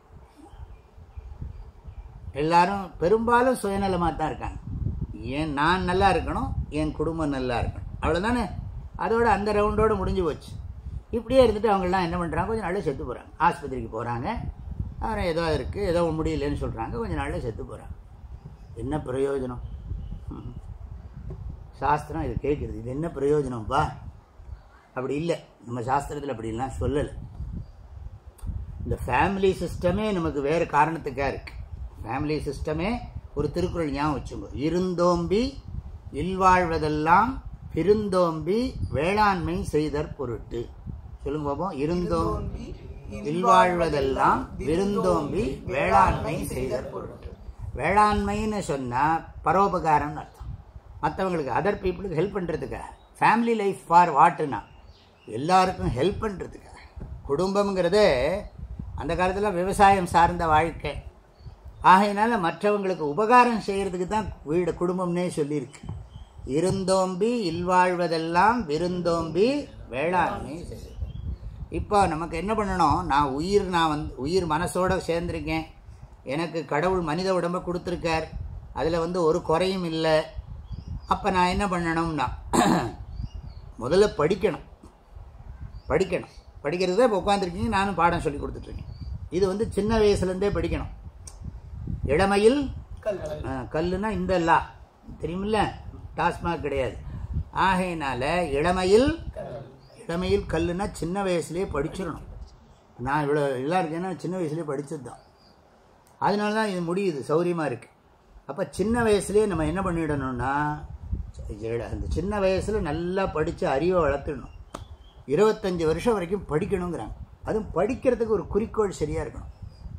எல்லாரும் பெரும்பாலும் சுயநலமாக தான் இருக்காங்க ஏன் நான் நல்லா இருக்கணும் என் குடும்பம் நல்லா இருக்கணும் அவ்வளோதானே அதோட அந்த ரவுண்டோடு முடிஞ்சு போச்சு இப்படியே இருந்துட்டு அவங்கெல்லாம் என்ன பண்ணுறாங்க கொஞ்சம் நாளில் செத்து போகிறாங்க ஆஸ்பத்திரிக்கு போகிறாங்க அப்புறம் ஏதோ இருக்குது ஏதோ முடியலன்னு சொல்கிறாங்க கொஞ்சம் நாளில் செத்து போகிறாங்க என்ன பிரயோஜனம் ம். சாஸ்திரம் இது கேட்குறது இது என்ன பிரயோஜனம்ப்பா அப்படி இல்லை நம்ம சாஸ்திரத்தில் அப்படிலாம் சொல்லலை இந்த ஃபேமிலி சிஸ்டமே நமக்கு வேறு காரணத்துக்காக இருக்கு ஃபேமிலி சிஸ்டமே ஒரு திருக்குறள் ஞாபகம் வச்சுங்க இருந்தோம்பி இல்வாழ்வதெல்லாம் பிருந்தோம்பி வேளாண்மை செய்தற் பொருட்டு சொல்லுங்க பாப்போம் இருந்தோம்பி இல்வாழ்வதெல்லாம் விருந்தோம்பி வேளாண்மை செய்தற் பொருட்டு வேளாண்மைன்னு சொன்னா பரோபகாரம்னு அர்த்தம் மற்றவங்களுக்கு அதர் பீப்புளுக்கு ஹெல்ப் பண்ணுறதுக்காக ஃபேமிலி லைஃப் ஃபார் வாட்டுனா எல்லாருக்கும் ஹெல்ப் பண்ணுறதுக்காக குடும்பம்ங்கிறது அந்த காலத்தில் விவசாயம் சார்ந்த வாழ்க்கை ஆகையினால மற்றவங்களுக்கு உபகாரம் செய்கிறதுக்கு தான் வீடு குடும்பம்னே சொல்லியிருக்கு இருந்தோம்பி இல்வாழ்வதெல்லாம் விருந்தோம்பி வேளாண்மை செய்து இப்போ நமக்கு என்ன பண்ணணும் நான் உயிர் நான் வந்து உயிர் மனசோட சேர்ந்திருக்கேன் எனக்கு கடவுள் மனித உடம்பை கொடுத்துருக்கார் அதில் வந்து ஒரு குறையும் இல்லை அப்போ நான் என்ன பண்ணணும்னா முதல்ல படிக்கணும் படிக்கணும் படிக்கிறது தான் இப்போ உட்காந்துருக்கீங்க நானும் பாடம் சொல்லி கொடுத்துட்ருக்கேன் இது வந்து சின்ன வயசுலேருந்தே படிக்கணும் இளமையில் கல் ஆ, கல்லுனா இந்த லா தெரியுமில்ல டாஸ்மாக் கிடையாது ஆகையினால இளமையில் இளமையில் கல்லுனா சின்ன வயசுலேயே படிச்சிடணும் நான் இவ்வளோ எல்லாம் இருக்கேன்னா சின்ன வயசுலேயே படித்தது தான் அதனால தான் இது முடியுது சௌரியமாக இருக்குது அப்போ சின்ன வயசுலேயே நம்ம என்ன பண்ணிடணும்னா இள- அந்த சின்ன வயசில் நல்லா படித்து அறிவை வளர்த்துடணும் இருபத்தஞ்சி வருஷம் வரைக்கும் படிக்கணுங்கிறாங்க அதுவும் படிக்கிறதுக்கு ஒரு குறிக்கோள் சரியாக இருக்கணும்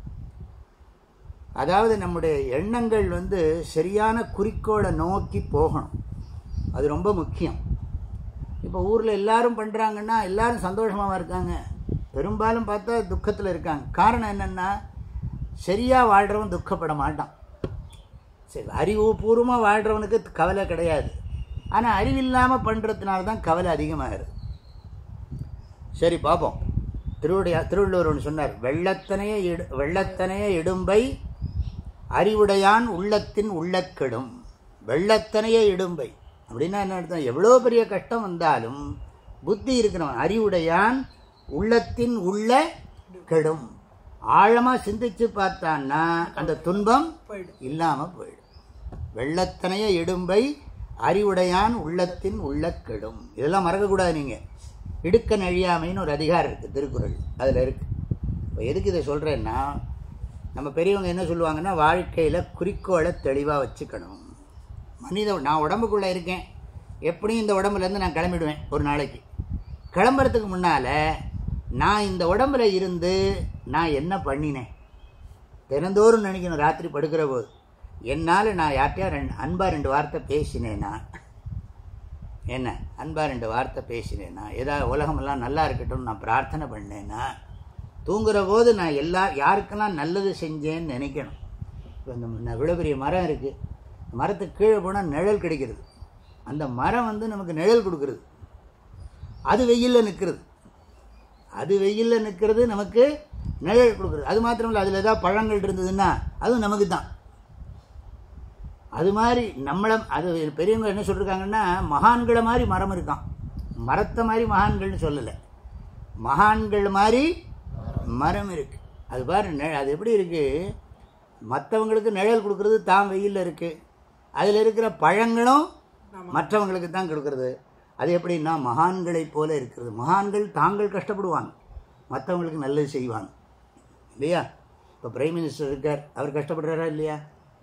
அதாவது நம்முடைய எண்ணங்கள் வந்து சரியான குறிக்கோளை நோக்கி போகணும் அது ரொம்ப முக்கியம் இப்போ ஊரில் எல்லாரும் பண்ணுறாங்கன்னா எல்லாரும் சந்தோஷமாக இருக்காங்க பெரும்பாலும் பார்த்தா துக்கத்தில் இருக்காங்க காரணம் என்னென்னா சரியாக வாழ்கிறவன் துக்கப்பட மாட்டான் சரி அறிவுபூர்வமாக வாழ்கிறவனுக்கு கவலை கிடையாது ஆனால் அறிவில்லாமல் பண்ணுறதுனால தான் கவலை அதிகமாகிறது சரி பார்ப்போம் திருவுடைய திருவள்ளுவர் ஒன்று சொன்னார் வெள்ளத்தனைய இடு வெள்ளத்தனைய இடும்பை அறிவுடையான் உள்ளத்தின் உள்ளக்கெடும் வெள்ளத்தனைய இடும்பை அப்படின்னா என்ன அர்த்தம் எவ்வளோ பெரிய கஷ்டம் வந்தாலும் புத்தி இருக்கிறவன் அறிவுடையான் உள்ளத்தின் உள்ள கெடும் ஆழமாக சிந்திச்சு பார்த்தான்னா அந்த துன்பம் போயிடும் இல்லாமல் போயிடும் வெள்ளத்தனைய இடும்பை அறிவுடையான் உள்ளத்தின் உள்ள கெடும் இதெல்லாம் மறக்கக்கூடாது நீங்கள் இடுக்க நழியாமைன்னு ஒரு அதிகாரம் இருக்குது திருக்குறள் அதில் இருக்குது இப்போ எதுக்கு இதை சொல்கிறேன்னா நம்ம பெரியவங்க என்ன சொல்லுவாங்கன்னா வாழ்க்கையில் குறிக்கோளை தெளிவாக வச்சுக்கணும் மனித நான் உடம்புக்குள்ளே இருக்கேன் எப்படியும் இந்த உடம்புலேருந்து நான் கிளம்பிடுவேன் ஒரு நாளைக்கு கிளம்புறதுக்கு முன்னால் நான் இந்த உடம்புல இருந்து நான் என்ன பண்ணினேன் தினந்தோறும் நினைக்கணும் ராத்திரி படுக்கிற போது என்னால் நான் யார்கிட்டயா ரெண்டு அன்பா ரெண்டு வார்த்தை பேசினேனா என்ன அன்பா ரெண்டு வார்த்தை பேசினேனா ஏதாவது உலகமெல்லாம் நல்லா இருக்கட்டும் நான் பிரார்த்தனை பண்ணேனா தூங்குற போது நான் எல்லா யாருக்கெல்லாம் நல்லது செஞ்சேன்னு நினைக்கணும் இப்போ இந்த இவ்வளோ பெரிய மரம் இருக்குது மரத்துக்கு கீழே போனால் நிழல் கிடைக்கிறது அந்த மரம் வந்து நமக்கு நிழல் கொடுக்குறது அது வெயிலில் நிற்கிறது அது வெயிலில் நிற்கிறது நமக்கு நிழல் கொடுக்குறது அது மாத்திரம் இல்லை அதில் ஏதாவது பழங்கள் இருந்ததுன்னா அதுவும் நமக்கு தான் அது மாதிரி நம்மளை அது பெரியவங்க என்ன சொல்லியிருக்காங்கன்னா மகான்களை மாதிரி மரம் இருக்கான் மரத்தை மாதிரி மகான்கள்னு சொல்லலை மகான்கள் மாதிரி மரம் இருக்கு அது பாரு நெ- அது எப்படி இருக்கு மற்றவங்களுக்கு நிழல் கொடுக்கறது தான் வெயிலில் இருக்கு அதில் இருக்கிற பழங்களும் மற்றவங்களுக்கு தான் கொடுக்கறது அது எப்படின்னா மகான்களைப் போல இருக்கிறது மகான்கள் தாங்கள் கஷ்டப்படுவாங்க மற்றவங்களுக்கு நல்லது செய்வாங்க இல்லையா இப்போ பிரைம் மினிஸ்டர் இருக்கார் அவர் கஷ்டப்படுறாரா இல்லையா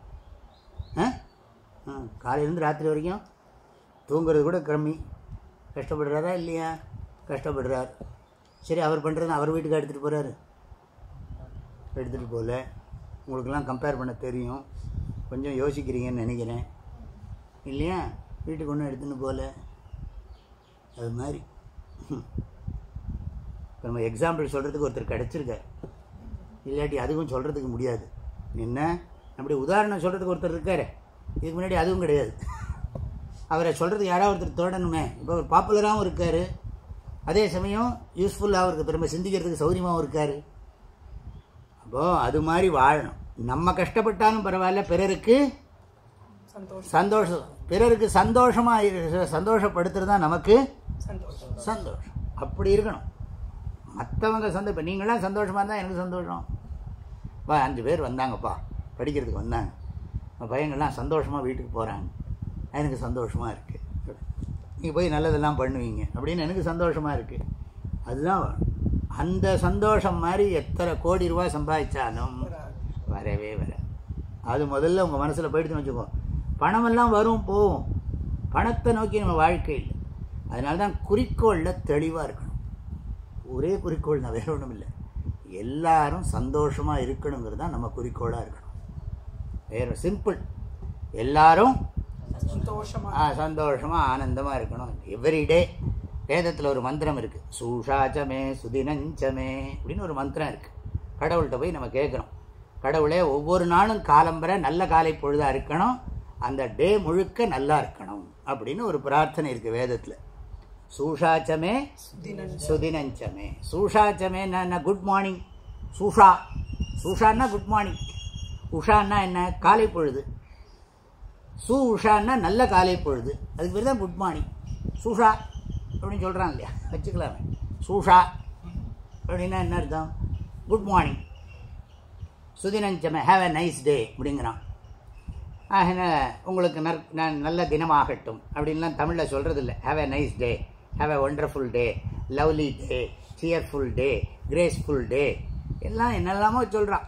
ஆ ஆ காலையிலேருந்து ராத்திரி வரைக்கும் தூங்குறது கூட கம்மி கஷ்டப்படுறாரா இல்லையா கஷ்டப்படுறார் சரி அவர் பண்ணுறது அவர் வீட்டுக்கு எடுத்துகிட்டு போகிறாரு எடுத்துகிட்டு போகல உங்களுக்கெல்லாம் கம்பேர் பண்ண தெரியும் கொஞ்சம் யோசிக்கிறீங்கன்னு நினைக்கிறேன் இல்லையா வீட்டுக்கு ஒன்றும் எடுத்துன்னு போகல அது மாதிரி இப்போ நம்ம எக்ஸாம்பிள் சொல்கிறதுக்கு ஒருத்தர் கிடச்சிருக்கார் இல்லாட்டி அதுவும் சொல்கிறதுக்கு முடியாது என்ன அப்படி உதாரணம் சொல்கிறதுக்கு ஒருத்தர் இருக்காரு இதுக்கு முன்னாடி அதுவும் கிடையாது அவரை சொல்கிறதுக்கு யாராவது ஒருத்தர் தோடணுமே இப்போ அவர் பாப்புலராகவும் இருக்கார் அதே சமயம் யூஸ்ஃபுல்லாகவும் இருக்குது திரும்ப சிந்திக்கிறதுக்கு சௌரியமாகவும் இருக்கார் அப்போது அது மாதிரி வாழணும் நம்ம கஷ்டப்பட்டாலும் பரவாயில்ல பிறருக்கு சந்தோஷம் சந்தோஷம் பிறருக்கு சந்தோஷமாக சந்தோஷப்படுத்துறது தான் நமக்கு சந்தோஷம் சந்தோஷம் அப்படி இருக்கணும் மற்றவங்க சந்தோஷம் இப்போ நீங்களாம் சந்தோஷமாக இருந்தால் எனக்கு சந்தோஷம் வா அஞ்சு பேர் வந்தாங்கப்பா படிக்கிறதுக்கு வந்தாங்க நம்ம பையங்கள்லாம் சந்தோஷமாக வீட்டுக்கு போகிறாங்க எனக்கு சந்தோஷமாக இருக்குது நீங்கள் போய் நல்லதெல்லாம் பண்ணுவீங்க அப்படின்னு எனக்கு சந்தோஷமாக இருக்குது அதுதான் வேணும். அந்த சந்தோஷம் மாதிரி எத்தனை கோடி ரூபாய் சம்பாதிச்சாலும் வரவே வர அது முதல்ல உங்கள் மனசில் போயிடுதுன்னு வச்சுக்கோ பணமெல்லாம் வரும் போகும் பணத்தை நோக்கி நம்ம வாழ்க்கை இல்லை அதனால தான் குறிக்கோளில் தெளிவாக இருக்கணும் ஒரே குறிக்கோள் தான் வேற ஒன்றும் இல்லை எல்லாரும் சந்தோஷமாக இருக்கணுங்கிறது தான் நம்ம குறிக்கோளாக இருக்கணும் வேற சிம்பிள் எல்லாரும் சந்தோஷமா ஆ, சந்தோஷமா ஆனந்தமா இருக்கணும் எவ்ரிடே வேதத்தில் ஒரு மந்திரம் இருக்கு சூஷாச்சமே சுதினஞ்சமே அப்படின்னு ஒரு மந்திரம் இருக்கு கடவுள்கிட்ட போய் நம்ம கேட்குறோம் கடவுளே ஒவ்வொரு நாளும் காலம்பரை நல்ல காலை பொழுதா இருக்கணும் அந்த டே முழுக்க நல்லா இருக்கணும் அப்படின்னு ஒரு பிரார்த்தனை இருக்கு வேதத்தில் சூஷாச்சமே தினஞ்ச சுதினஞ்சமே சூஷாச்சமே என்ன குட் மார்னிங் சூஷா சூஷான்னா குட் மார்னிங் உஷான்னா என்ன காலை பொழுது சு உஷான்னா நல்ல காலை பொழுது அதுக்கு பேர் தான் குட் மார்னிங் சூஷா அப்படின்னு சொல்கிறாங்க இல்லையா வச்சுக்கலாமே சூஷா அப்படின்னா என்ன அர்த்தம் குட் மார்னிங் சுதினஞ்சமே ஹாவ் a நைஸ் டே அப்படிங்கிறான் ஆகின உங்களுக்கு நற் ந- நல்ல தினமாகட்டும் அப்படின்லாம் தமிழில் சொல்கிறது இல்லை have a nice day have a wonderful day lovely day cheerful day graceful day எல்லாம் என்னெல்லாமோ சொல்கிறான்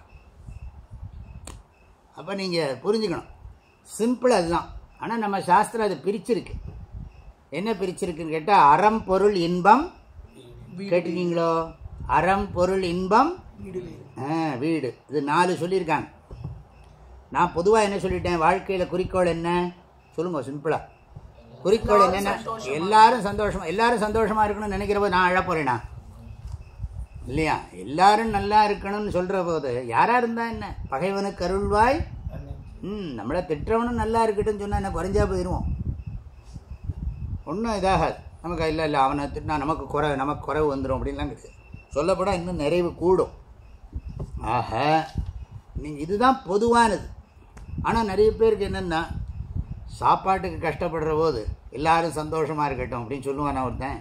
அப்போ நீங்கள் புரிஞ்சுக்கணும் சிம்பிள் அதுதான் ஆனால் நம்ம சாஸ்திரம் அதை பிரிச்சிருக்கு என்ன பிரிச்சிருக்குன்னு கேட்டால் அறம் பொருள் இன்பம் கேட்டுருக்கீங்களோ அறம் பொருள் இன்பம் வீடு வேறு ஆ, வீடு இது நாலு சொல்லியிருக்காங்க நான் பொதுவாக என்ன சொல்லிட்டேன் வாழ்க்கையில் குறிக்கோள் என்ன சொல்லுங்க சிம்பிளா குறிக்கோள் என்னென்ன எல்லாரும் சந்தோஷமா எல்லாரும் சந்தோஷமா இருக்கணும்னு நினைக்கிற போது நான் அழ போறேனா இல்லையா எல்லாரும் நல்லா இருக்கணும்னு சொல்ற போது யாரா இருந்தா என்ன பகைவனுக்கு அருள்வாய் ம் நம்மளை திட்டுறவனும் நல்லா இருக்கட்டும்னு சொன்னா என்ன குறைஞ்சா போயிடுவோம் ஒன்றும் இதாகாது நமக்கு இல்லை இல்லை அவனை திட்டினா நமக்கு குறை நமக்கு குறைவு வந்துடும் அப்படின்லாம் கிடையாது சொல்லப்போனால் இன்னும் நிறைவு கூடும் ஆக நீங்கள் இதுதான் பொதுவானது ஆனால் நிறைய பேருக்கு என்னென்னா சாப்பாட்டுக்கு கஷ்டப்படுற போது எல்லாரும் சந்தோஷமாக இருக்கட்டும் அப்படின்னு சொல்லுவான் ஒருத்தன்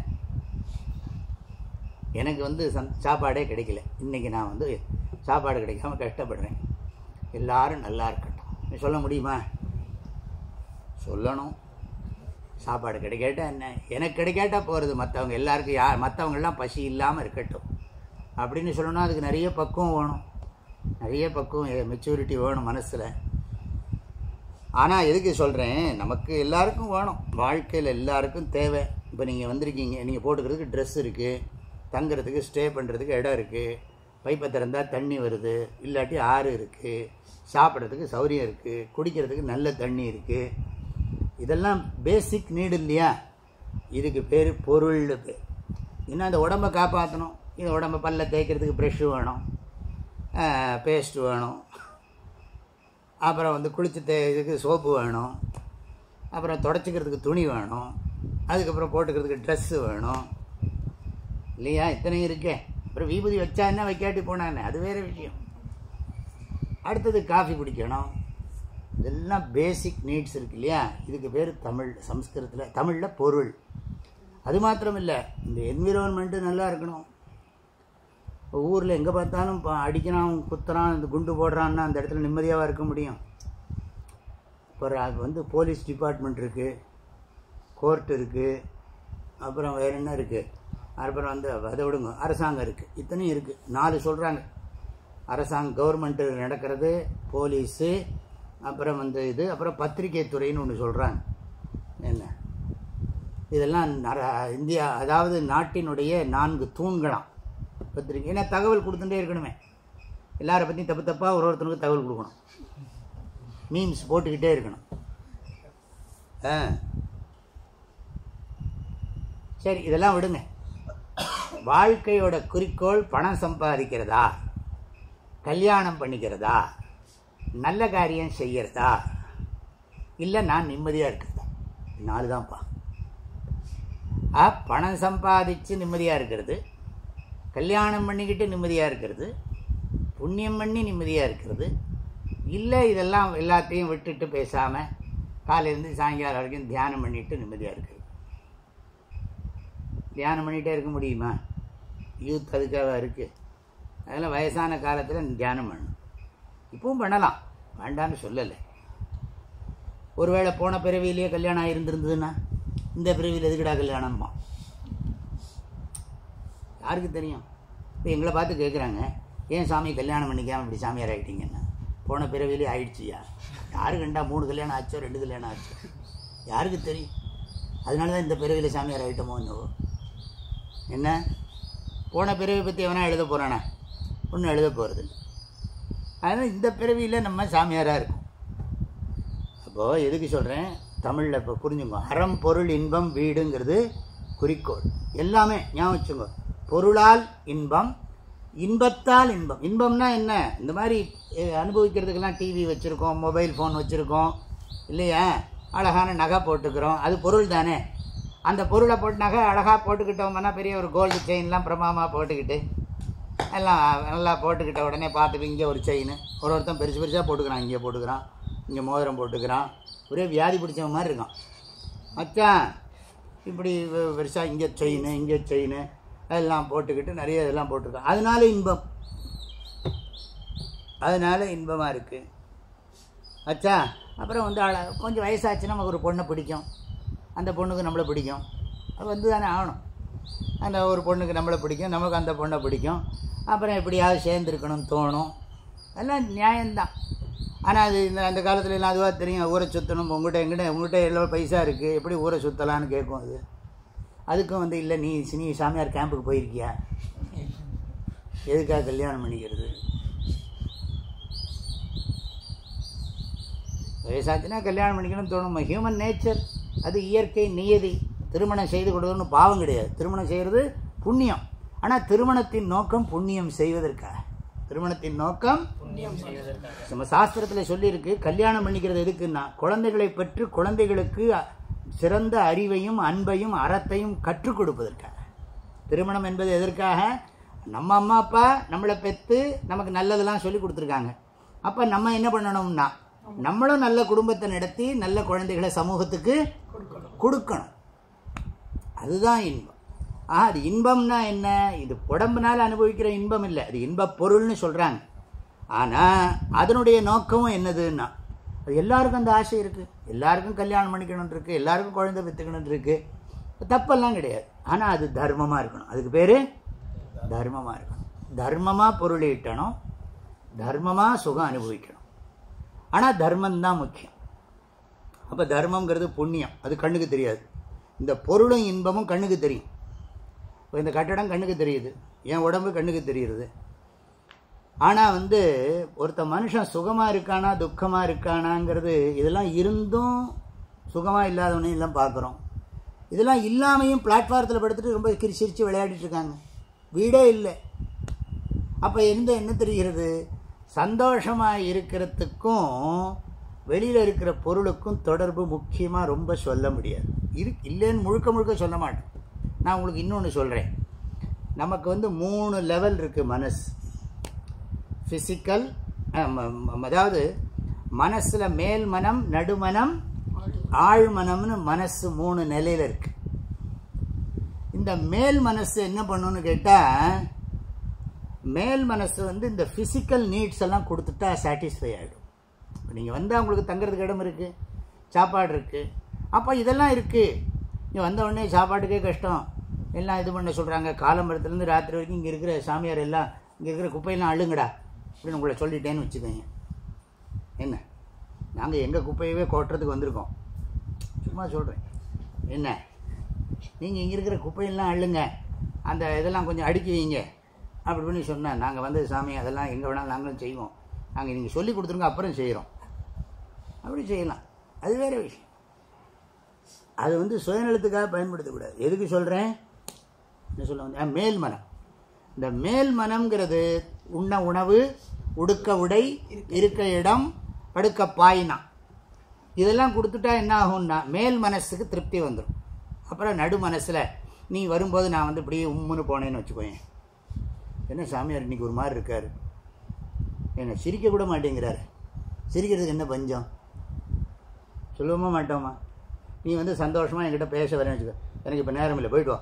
எனக்கு வந்து சந் சாப்பாடே கிடைக்கல இன்றைக்கி நான் வந்து சாப்பாடு கிடைக்காம கஷ்டப்படுறேன் எல்லாரும் நல்லா இருக்கட்டும் நீ சொல்ல முடியுமா சொல்லணும் சாப்பாடு கிடைக்காட்டா என்ன எனக்கு கிடைக்காட்டா போகிறது மற்றவங்க எல்லாருக்கும் யார் மற்றவங்கெல்லாம் பசி இல்லாமல் இருக்கட்டும் அப்படின்னு சொல்லணும்னா அதுக்கு நிறைய பக்குவம் வேணும் நிறைய பக்குவம் மெச்சூரிட்டி வேணும் மனசில் ஆனால் எதுக்கு சொல்கிறேன் நமக்கு எல்லாருக்கும் வேணும் வாழ்க்கையில் எல்லாருக்கும் தேவை இப்போ நீங்கள் வந்திருக்கீங்க நீங்கள் போட்டுக்கிறதுக்கு ட்ரெஸ் இருக்குது தங்குறதுக்கு ஸ்டே பண்ணுறதுக்கு இடம் இருக்குது பைப்பை திறந்தால் தண்ணி வருது இல்லாட்டி ஆறு இருக்குது சாப்பிட்றதுக்கு சௌரியம் இருக்குது குடிக்கிறதுக்கு நல்ல தண்ணி இருக்குது இதெல்லாம் பேசிக் நீடு இல்லையா இதுக்கு பேர் பொருள்னு பேர் இன்னும் அந்த உடம்பை காப்பாற்றணும் இந்த உடம்பை பல்ல தேய்க்கிறதுக்கு ப்ரெஷ்ஷு வேணும் பேஸ்ட்டு வேணும் அப்புறம் வந்து குளிச்சு தே இதுக்கு சோப்பு வேணும் அப்புறம் தொடச்சிக்கிறதுக்கு துணி வேணும் அதுக்கப்புறம் போட்டுக்கிறதுக்கு ட்ரெஸ்ஸு வேணும் இல்லையா இத்தனையும் இருக்கே அப்புறம் விபூதி வச்சா என்ன வைக்காட்டி போனானே அது வேறு விஷயம் அடுத்தது காஃபி குடிக்கணும் இதெல்லாம் பேசிக் நீட்ஸ் இருக்கு இல்லையா இதுக்கு பேர் தமிழ் சம்ஸ்கிருதத்தில் தமிழில் பொருள் அது மாத்திரம் இல்லை இந்த என்விரான்மெண்ட்டு நல்லா இருக்கணும் ஊரில் எங்கே பார்த்தாலும் இப்போ அடிக்கிறான் குத்துறான் இந்த குண்டு போடுறான்னா அந்த இடத்துல நிம்மதியாக இருக்க முடியும் இப்போ அது வந்து போலீஸ் டிபார்ட்மெண்ட் இருக்குது கோர்ட் இருக்குது அப்புறம் வேறு என்ன இருக்குது அப்புறம் வந்து அதை விடுங்க அரசாங்கம் இருக்குது இத்தனையும் இருக்குது நாலு சொல்கிறாங்க அரசாங்கம் கவர்மெண்ட்டு நடக்கிறது போலீஸு அப்புறம் வந்து இது அப்புறம் பத்திரிகை துறைன்னு ஒன்று சொல்கிறாங்க என்ன இதெல்லாம் நர இந்தியா அதாவது நாட்டினுடைய நான்கு தூண்களாம் பத்திரிக்கை ஏன்னா தகவல் கொடுத்துட்டே இருக்கணுமே எல்லாரை பற்றியும் தப்பு தப்பாக ஒரு ஒருத்தனுக்கு தகவல் கொடுக்கணும் மீம்ஸ் போட்டுக்கிட்டே இருக்கணும் ஆ சரி இதெல்லாம் விடுங்க வாழ்க்கையோட குறிக்கோள் பணம் சம்பாதிக்கிறதா கல்யாணம் பண்ணிக்கிறதா நல்ல காரியம் செய்யறதா இல்லை நான் நிம்மதியாக இருக்கிறதா நாலு தான்ப்பா ஆ பணம் சம்பாதிச்சு நிம்மதியாக இருக்கிறது கல்யாணம் பண்ணிக்கிட்டு நிம்மதியாக இருக்கிறது புண்ணியம் பண்ணி நிம்மதியாக இருக்கிறது இல்லை இதெல்லாம் எல்லாத்தையும் விட்டுட்டு பேசாமல் காலையிலேருந்து சாயங்காலம் வரைக்கும் தியானம் பண்ணிட்டு நிம்மதியாக இருக்கிறது தியானம் பண்ணிகிட்டே இருக்க முடியுமா யூத் அதுக்காக இருக்குது அதெல்லாம் வயசான காலத்தில் தியானம் பண்ணணும் இப்பவும் பண்ணலாம் வேண்டான்னு சொல்லலை ஒருவேளை போன பிறவியிலேயே கல்யாணம் ஆகியிருந்திருந்ததுன்னா இந்த பிறவியில் எதுக்குடா கல்யாணம்மா யாருக்கு தெரியும் இப்போ எங்களை பார்த்து கேட்குறாங்க ஏன் சாமி கல்யாணம் பண்ணிக்காம இப்படி சாமியார் ஆகிட்டீங்கன்னா போன பிறவிலே ஆயிடுச்சியா யாரு கண்டா மூணு கல்யாணம் ஆச்சோ ரெண்டு கல்யாணம் ஆச்சோ யாருக்கு தெரியும் அதனால தான் இந்த பிறவியில் சாமியார் ஆகிட்டோமோ என்னவோ என்ன போன பிறவி பற்றி எவனா எழுத போகிறானே ஒன்றும் எழுத போகிறது அதனால் இந்த பிறவியில் நம்ம சாமியாராக இருக்கும் அப்போது எதுக்கு சொல்கிறேன் தமிழில் இப்போ புரிஞ்சுங்க அறம் பொருள் இன்பம் வீடுங்கிறது குறிக்கோள் எல்லாமே ஞாபகம் வச்சுங்க பொருளால் இன்பம் இன்பத்தால் இன்பம் இன்பம்னா என்ன இந்த மாதிரி அஹ், அனுபவிக்கிறதுக்கெல்லாம் டிவி வச்சுருக்கோம் மொபைல் ஃபோன் வச்சுருக்கோம் இல்லையா அழகான நகை போட்டுக்கிறோம் அது பொருள் தானே அந்த பொருளை போட்டு நகை அழகாக போட்டுக்கிட்டோம்னா பெரிய ஒரு கோல்டு செயின்லாம் பிரமாமாக போட்டுக்கிட்டு எல்லாம் நல்லா போட்டுக்கிட்ட உடனே பார்த்துட்டு இங்கே ஒரு செயின் ஒரு ஒருத்தன் பெருசு பெருசாக போட்டுக்கிறான் இங்கே போட்டுக்கிறான் இங்கே மோதிரம் போட்டுக்கிறான் ஒரே வியாதி பிடிச்சவன் மாதிரி இருக்கான் மச்சான் இப்படி வெ- பெருசா இங்கே செயின் இங்கே செயின் எல்லாம் போட்டுக்கிட்டு நிறைய இதெல்லாம் போட்டிருக்கான் அதனால இன்பம் அதனால இன்பமாக இருக்குது அச்சா அப்புறம் வந்து அழ கொஞ்சம் வயசாச்சுன்னா நமக்கு ஒரு பொண்ணை பிடிக்கும் அந்த பொண்ணுக்கு நம்மளை பிடிக்கும் அது வந்து தானே ஆகணும் அந்த ஒரு பொண்ணுக்கு நம்மளை பிடிக்கும் நமக்கு அந்த பொண்ணை பிடிக்கும் அப்புறம் எப்படியாவது சேர்ந்துருக்கணும்னு தோணும் எல்லாம் நியாயம்தான் ஆனால் அது இந்த அந்த காலத்துல எல்லாம் அதுவாக தெரியும் ஊரை சுற்றணும் உங்கள்கிட்ட எங்கிட்ட உங்கள்கிட்ட எவ்வளோ பைசா இருக்குது எப்படி ஊரை சுற்றலான்னு கேட்கும் அது அதுக்கும் வந்து இல்லை நீ நீ சாமியார் கேம்புக்கு போயிருக்கியா எதுக்காக கல்யாணம் பண்ணிக்கிறது வயசாச்சுன்னா கல்யாணம் பண்ணிக்கணும்னு தோணும் ஹியூமன் நேச்சர் அது இயற்கை நியதி திருமணம் செய்து கொடுக்கணும்னு பாவம் கிடையாது திருமணம் செய்கிறது புண்ணியம் ஆனால் திருமணத்தின் நோக்கம் புண்ணியம் செய்வதற்காக திருமணத்தின் நோக்கம் புண்ணியம் செய்வதற்காக நம்ம சாஸ்திரத்தில் சொல்லியிருக்கு கல்யாணம் பண்ணிக்கிறது எதுக்குன்னா குழந்தைகளை பெற்று குழந்தைகளுக்கு சிறந்த அறிவையும் அன்பையும் அறத்தையும் கற்றுக் கொடுப்பதற்காக திருமணம் என்பது எதற்காக நம்ம அம்மா அப்பா நம்மளை பெற்று நமக்கு நல்லதெல்லாம் சொல்லி கொடுத்துருக்காங்க அப்போ நம்ம என்ன பண்ணணும்னா நம்மளும் நல்ல குடும்பத்தை நடத்தி நல்ல குழந்தைகளை சமூகத்துக்கு கொடுக்கணும் கொடுக்கணும் அதுதான் இன்பம் ஆ அது இன்பம்னா என்ன இது உடம்புனால அனுபவிக்கிற இன்பம் இல்லை அது இன்பப் பொருள்னு சொல்கிறாங்க ஆனால் அதனுடைய நோக்கமும் என்னதுன்னா அது எல்லாருக்கும் அந்த ஆசை இருக்குது எல்லாருக்கும் கல்யாணம் பண்ணிக்கணும்னு இருக்குது எல்லாருக்கும் குழந்தை பெற்றுக்கணும்னு இருக்குது தப்பெல்லாம் கிடையாது ஆனால் அது தர்மமாக இருக்கணும் அதுக்கு பேர் தர்மமாக இருக்கணும் தர்மமாக பொருள் ஈட்டணும் தர்மமாக சுகம் அனுபவிக்கணும் ஆனால் தர்மம்தான் முக்கியம் அப்போ தர்மங்கிறது புண்ணியம் அது கண்ணுக்கு தெரியாது இந்த பொருளும் இன்பமும் கண்ணுக்கு தெரியும் இப்போ இந்த கட்டடம் கண்ணுக்கு தெரியுது என் உடம்பு கண்ணுக்கு தெரியுது ஆனால் வந்து ஒருத்த மனுஷன் சுகமாக இருக்கானா துக்கமாக இருக்கானாங்கிறது இதெல்லாம் இருந்தும் சுகமாக இல்லாதவனையும் எல்லாம் பார்க்குறோம் இதெல்லாம் இல்லாமையும் பிளாட்ஃபாரத்தில் படுத்துட்டு ரொம்ப கிரி சிரித்து விளையாடிட்டு இருக்காங்க வீடே இல்லை அப்போ எந்த என்ன தெரிகிறது சந்தோஷமாக இருக்கிறதுக்கும் வெளியில் இருக்கிற பொருளுக்கும் தொடர்பு முக்கியமாக ரொம்ப சொல்ல முடியாது இரு இல்லைன்னு முழுக்க முழுக்க சொல்ல மாட்டேன் நான் உங்களுக்கு இன்னொன்று சொல்கிறேன் நமக்கு வந்து மூணு லெவல் இருக்குது மனசு ஃபிசிக்கல் அதாவது மனசில் மேல் மனம் நடுமனம் ஆழ்மனம்னு மனசு மூணு நிலையில் இருக்கு இந்த மேல் மனசு என்ன பண்ணுன்னு கேட்டால் மேல் மனசு வந்து இந்த ஃபிசிக்கல் நீட்ஸ் எல்லாம் கொடுத்துட்டா சாட்டிஸ்ஃபை ஆகிடும் நீங்கள் வந்தால் உங்களுக்கு தங்குறதுக்கு இடம் இருக்குது சாப்பாடு இருக்குது அப்போ இதெல்லாம் இருக்குது இங்கே வந்த உடனே சாப்பாட்டுக்கே கஷ்டம் எல்லாம் இது பண்ண சொல்கிறாங்க காலம்பரத்துலேருந்து ராத்திரி வரைக்கும் இங்கே இருக்கிற சாமியார் எல்லாம் இங்கே இருக்கிற குப்பையெல்லாம் அள்ளுங்கடா அப்படின்னு உங்களை சொல்லிட்டேன்னு வச்சுக்கோங்க என்ன நாங்கள் எங்கள் குப்பையவே கொட்டுறதுக்கு வந்திருக்கோம் சும்மா சொல்கிறேன் என்ன நீங்கள் இங்கே இருக்கிற குப்பையெல்லாம் அள்ளுங்க அந்த இதெல்லாம் கொஞ்சம் அடுக்கி வைங்க அப்படி பண்ணி சொன்னேன் நாங்கள் வந்து சாமி அதெல்லாம் எங்கே வேணாலும் நாங்களும் செய்வோம் நாங்கள் நீங்கள் சொல்லி கொடுத்துருங்க அப்புறம் செய்கிறோம் அப்படி செய்யலாம் அது வேற விஷயம் அது வந்து சுயநலத்துக்காக பயன்படுத்தக்கூடாது எதுக்கு சொல்கிறேன் என்ன சொல்ல வந்து மேல் மனம் இந்த மேல் மனம்ங்கிறது உண்ண உணவு உடுக்க உடை இருக்க இடம் படுக்க பாயினா இதெல்லாம் கொடுத்துட்டா என்ன ஆகும்னா மேல் மனசுக்கு திருப்தி வந்துடும் அப்புறம் நடு மனசில் நீ வரும்போது நான் வந்து இப்படியே உம்முன்னு போனேன்னு வச்சுக்கோயேன் என்ன சாமியார் இன்னைக்கு ஒரு மாதிரி இருக்கார் என்ன சிரிக்க கூட மாட்டேங்கிறாரு சிரிக்கிறதுக்கு என்ன பஞ்சம் சொல்லுவோமா மாட்டோமா நீ வந்து சந்தோஷமாக என்கிட்ட பேச வரேன்னு வச்சுக்கோ எனக்கு இப்போ நேரம் இல்லை போயிட்டு வா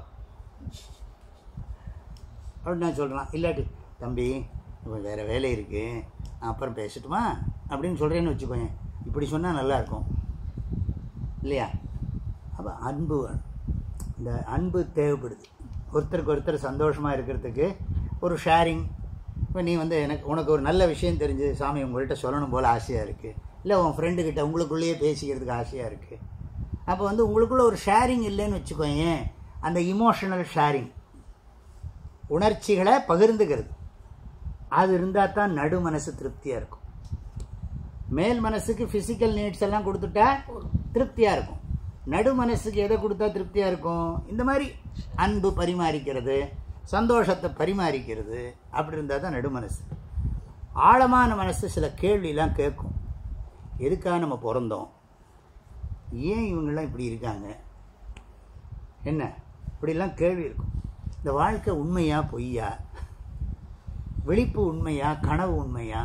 அப்படின்னு நான் சொல்கிறான் இல்லாட்டி தம்பி இப்போ வேறு வேலை இருக்குது நான் அப்புறம் பேசட்டுமா அப்படின்னு சொல்கிறேன்னு வச்சுக்கோங்க இப்படி சொன்னால் நல்லாயிருக்கும் இல்லையா அப்போ அன்பு வேணும் இந்த அன்பு தேவைப்படுது ஒருத்தருக்கு ஒருத்தர் சந்தோஷமாக இருக்கிறதுக்கு ஒரு ஷேரிங் இப்போ நீ வந்து எனக்கு உனக்கு ஒரு நல்ல விஷயம் தெரிஞ்சு சாமி உங்கள்கிட்ட சொல்லணும் போல் ஆசையாக இருக்குது இல்லை உன் ஃப்ரெண்டுக்கிட்ட உங்களுக்குள்ளேயே பேசிக்கிறதுக்கு ஆசையாக இருக்குது அப்போ வந்து உங்களுக்குள்ள ஒரு ஷேரிங் இல்லைன்னு வச்சுக்கோங்க அந்த இமோஷனல் ஷேரிங் உணர்ச்சிகளை பகிர்ந்துக்கிறது அது இருந்தால் தான் நடு மனசு திருப்தியாக இருக்கும் மேல் மனசுக்கு ஃபிசிக்கல் நீட்ஸ் எல்லாம் கொடுத்துட்டா திருப்தியாக இருக்கும் நடு மனசுக்கு எதை கொடுத்தா திருப்தியாக இருக்கும் இந்த மாதிரி அன்பு பரிமாறிக்கிறது சந்தோஷத்தை பரிமாறிக்கிறது அப்படி இருந்தால் தான் நடு மனசு ஆழமான மனசு சில கேள்வியெல்லாம் கேட்கும் எதுக்காக நம்ம பிறந்தோம் ஏன் இவங்கெல்லாம் இப்படி இருக்காங்க என்ன இப்படிலாம் கேள்வி இருக்கும் இந்த வாழ்க்கை உண்மையா பொய்யா விழிப்பு உண்மையா கனவு உண்மையா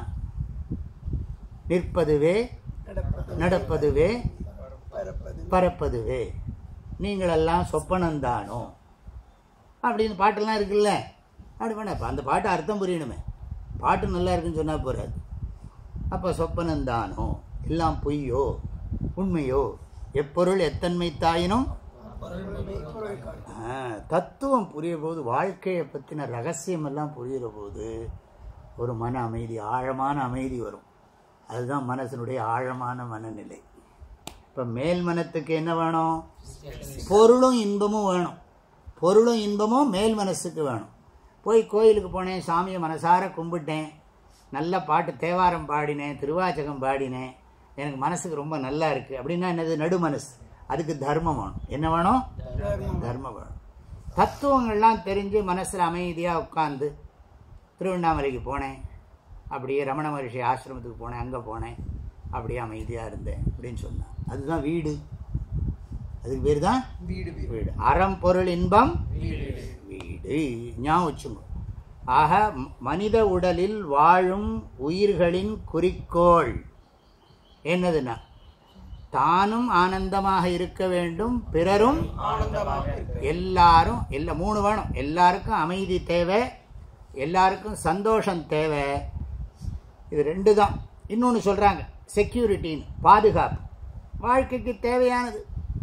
நிற்பதுவே நடப்பது நடப்பதுவே பரப்பது பறப்பதுவே நீங்களெல்லாம் சொப்பனந்தானோ அப்படின்னு பாட்டெல்லாம் இருக்குல்ல அப்படி பண்ண அப்ப அந்த பாட்டு அர்த்தம் புரியணுமே பாட்டு நல்லா இருக்குன்னு சொன்னால் போறாது அப்போ சொப்பனந்தானோ எல்லாம் பொய்யோ உண்மையோ எப்பொருள் எத்தன்மை தாயினும் மெய்ப்பொருள்காய். ஆ, தத்துவம் புரிய போது வாழ்க்கையை பற்றின ரகசியம் எல்லாம் புரிகிற போது ஒரு மன அமைதி ஆழமான அமைதி வரும் அதுதான் மனசனுடைய ஆழமான மனநிலை இப்போ மேல் மனத்துக்கு என்ன வேணும் பொருளும் இன்பமும் வேணும் பொருளும் இன்பமும் மேல் மனசுக்கு வேணும் போய் கோயிலுக்கு போனேன் சாமியை மனசார கும்பிட்டேன் நல்ல பாட்டு தேவாரம் பாடினேன் திருவாச்சகம் பாடினேன் எனக்கு மனசுக்கு ரொம்ப நல்லா இருக்குது அப்படின்னா என்னது நடு மனசு அதுக்கு தர்மம் வேணும் என்ன வேணும் தர்மம். தர்மம் வேணும் தத்துவங்கள்லாம் தெரிஞ்சு மனசில் அமைதியாக உட்காந்து திருவண்ணாமலைக்கு போனேன் அப்படியே ரமண மகர்ஷி ஆசிரமத்துக்கு போனேன் அங்கே போனேன் அப்படியே அமைதியாக இருந்தேன் அப்படின்னு சொன்னான் அதுதான் வீடு அதுக்கு பேர் தான் வீடு வீடு வீடு அறம் பொருள் இன்பம் வீடு ஞாபகம் வச்சுங்க ஆக ம- மனித உடலில் வாழும் உயிர்களின் குறிக்கோள் என்னதுன்னா தானும் ஆனந்தமாக இருக்க வேண்டும் பிறரும் ஆனந்தமாக இருக்க எல்லாரும் எல்லா மூணு வேணும் எல்லாருக்கும் அமைதி தேவை எல்லாருக்கும் சந்தோஷம் தேவை இது ரெண்டு தான் இன்னொன்று சொல்கிறாங்க செக்யூரிட்டின்னு பாதுகாப்பு வாழ்க்கைக்கு தேவையானது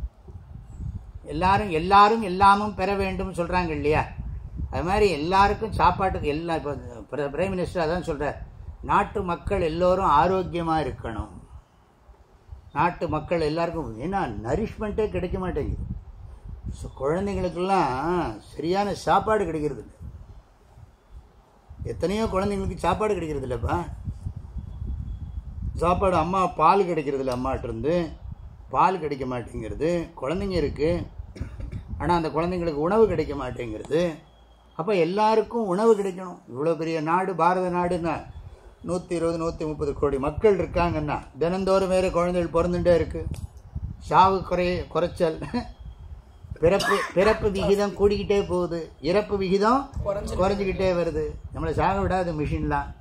எல்லாரும் எல்லாரும் எல்லாமும் பெற வேண்டும் சொல்கிறாங்க இல்லையா அது மாதிரி எல்லாருக்கும் சாப்பாட்டுக்கு எல்லா இப்போ பிரைம் மினிஸ்டர் அதான் சொல்கிறார் நாட்டு மக்கள் எல்லோரும் ஆரோக்கியமாக இருக்கணும் நாட்டு மக்கள் எல்லாருக்கும் ஏன்னா நரிஷ்மெண்ட்டே கிடைக்க மாட்டேங்குது ஸோ குழந்தைங்களுக்கெல்லாம் சரியான சாப்பாடு கிடைக்கிறது இல்லை எத்தனையோ குழந்தைங்களுக்கு சாப்பாடு கிடைக்கிறது இல்லைப்பா சாப்பாடு அம்மா பால் கிடைக்கிறது இல்லை அம்மாட்டிருந்து பால் கிடைக்க மாட்டேங்கிறது குழந்தைங்க இருக்குது ஆனால் அந்த குழந்தைங்களுக்கு உணவு கிடைக்க மாட்டேங்கிறது அப்போ எல்லாருக்கும் உணவு கிடைக்கணும் இவ்வளோ பெரிய நாடு பாரத நாடுன்னா நூற்றி இருபது நூற்றி முப்பது கோடி மக்கள் இருக்காங்கன்னா தினந்தோறும் வேறு குழந்தைகள் பிறந்துட்டே இருக்கு சாவு குறை குறைச்சல் பிறப்பு பிறப்பு விகிதம் கூடிக்கிட்டே போகுது இறப்பு விகிதம் குறைஞ்சு குறைஞ்சிக்கிட்டே வருது நம்மளை சாக விடாது மிஷின்லாம்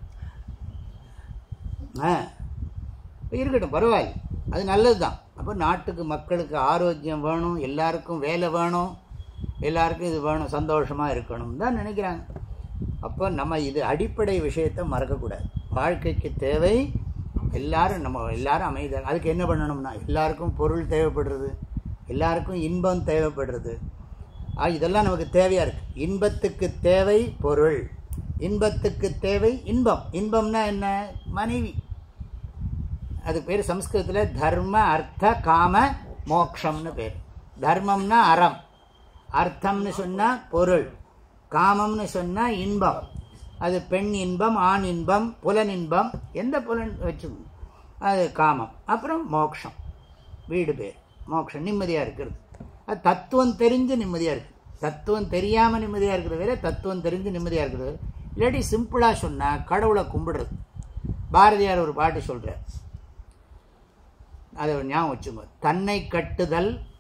ஆ இருக்கட்டும் பரவாயில்ல அது நல்லது தான் அப்போ நாட்டுக்கு மக்களுக்கு ஆரோக்கியம் வேணும் எல்லாருக்கும் வேலை வேணும் எல்லாருக்கும் இது வேணும் சந்தோஷமாக இருக்கணும் தான் நினைக்கிறாங்க அப்போ நம்ம இது அடிப்படை விஷயத்தை மறக்கக்கூடாது வாழ்க்கைக்கு தேவை எல்லாரும் நம்ம எல்லாரும் அமைதியாக அதுக்கு என்ன பண்ணணும்னா எல்லாருக்கும் பொருள் தேவைப்படுறது எல்லாருக்கும் இன்பம் தேவைப்படுறது ஆ, இதெல்லாம் நமக்கு தேவையாக இருக்குது இன்பத்துக்கு தேவை பொருள் இன்பத்துக்கு தேவை இன்பம் இன்பம்னா என்ன மனைவி அது பேர் சம்ஸ்கிருதத்தில் தர்ம அர்த்த காம மோக்ஷம்னு பேர் தர்மம்னா அறம் அர்த்தம்னு சொன்னால் பொருள் காமம்னு சொன்னால் இன்பம் அது பெண் இன்பம் ஆண் இன்பம் புலன் இன்பம் எந்த புலன் வச்சு அது காமம் அப்புறம் மோக்ஷம் வீடு பேர் மோக்ஷம் நிம்மதியாக இருக்கிறது அது தத்துவம் தெரிஞ்சு நிம்மதியாக இருக்குது தத்துவம் தெரியாமல் நிம்மதியாக இருக்கிறது வேற தத்துவம் தெரிஞ்சு நிம்மதியாக இருக்கிறது வேற. இல்லாட்டி சிம்பிளாக சொன்னால் கடவுளை கும்பிடுறது பாரதியார் ஒரு பாட்டு சொல்கிறார் அதை ஞாபகம் வச்சுங்க தன்னை கட்டுதல்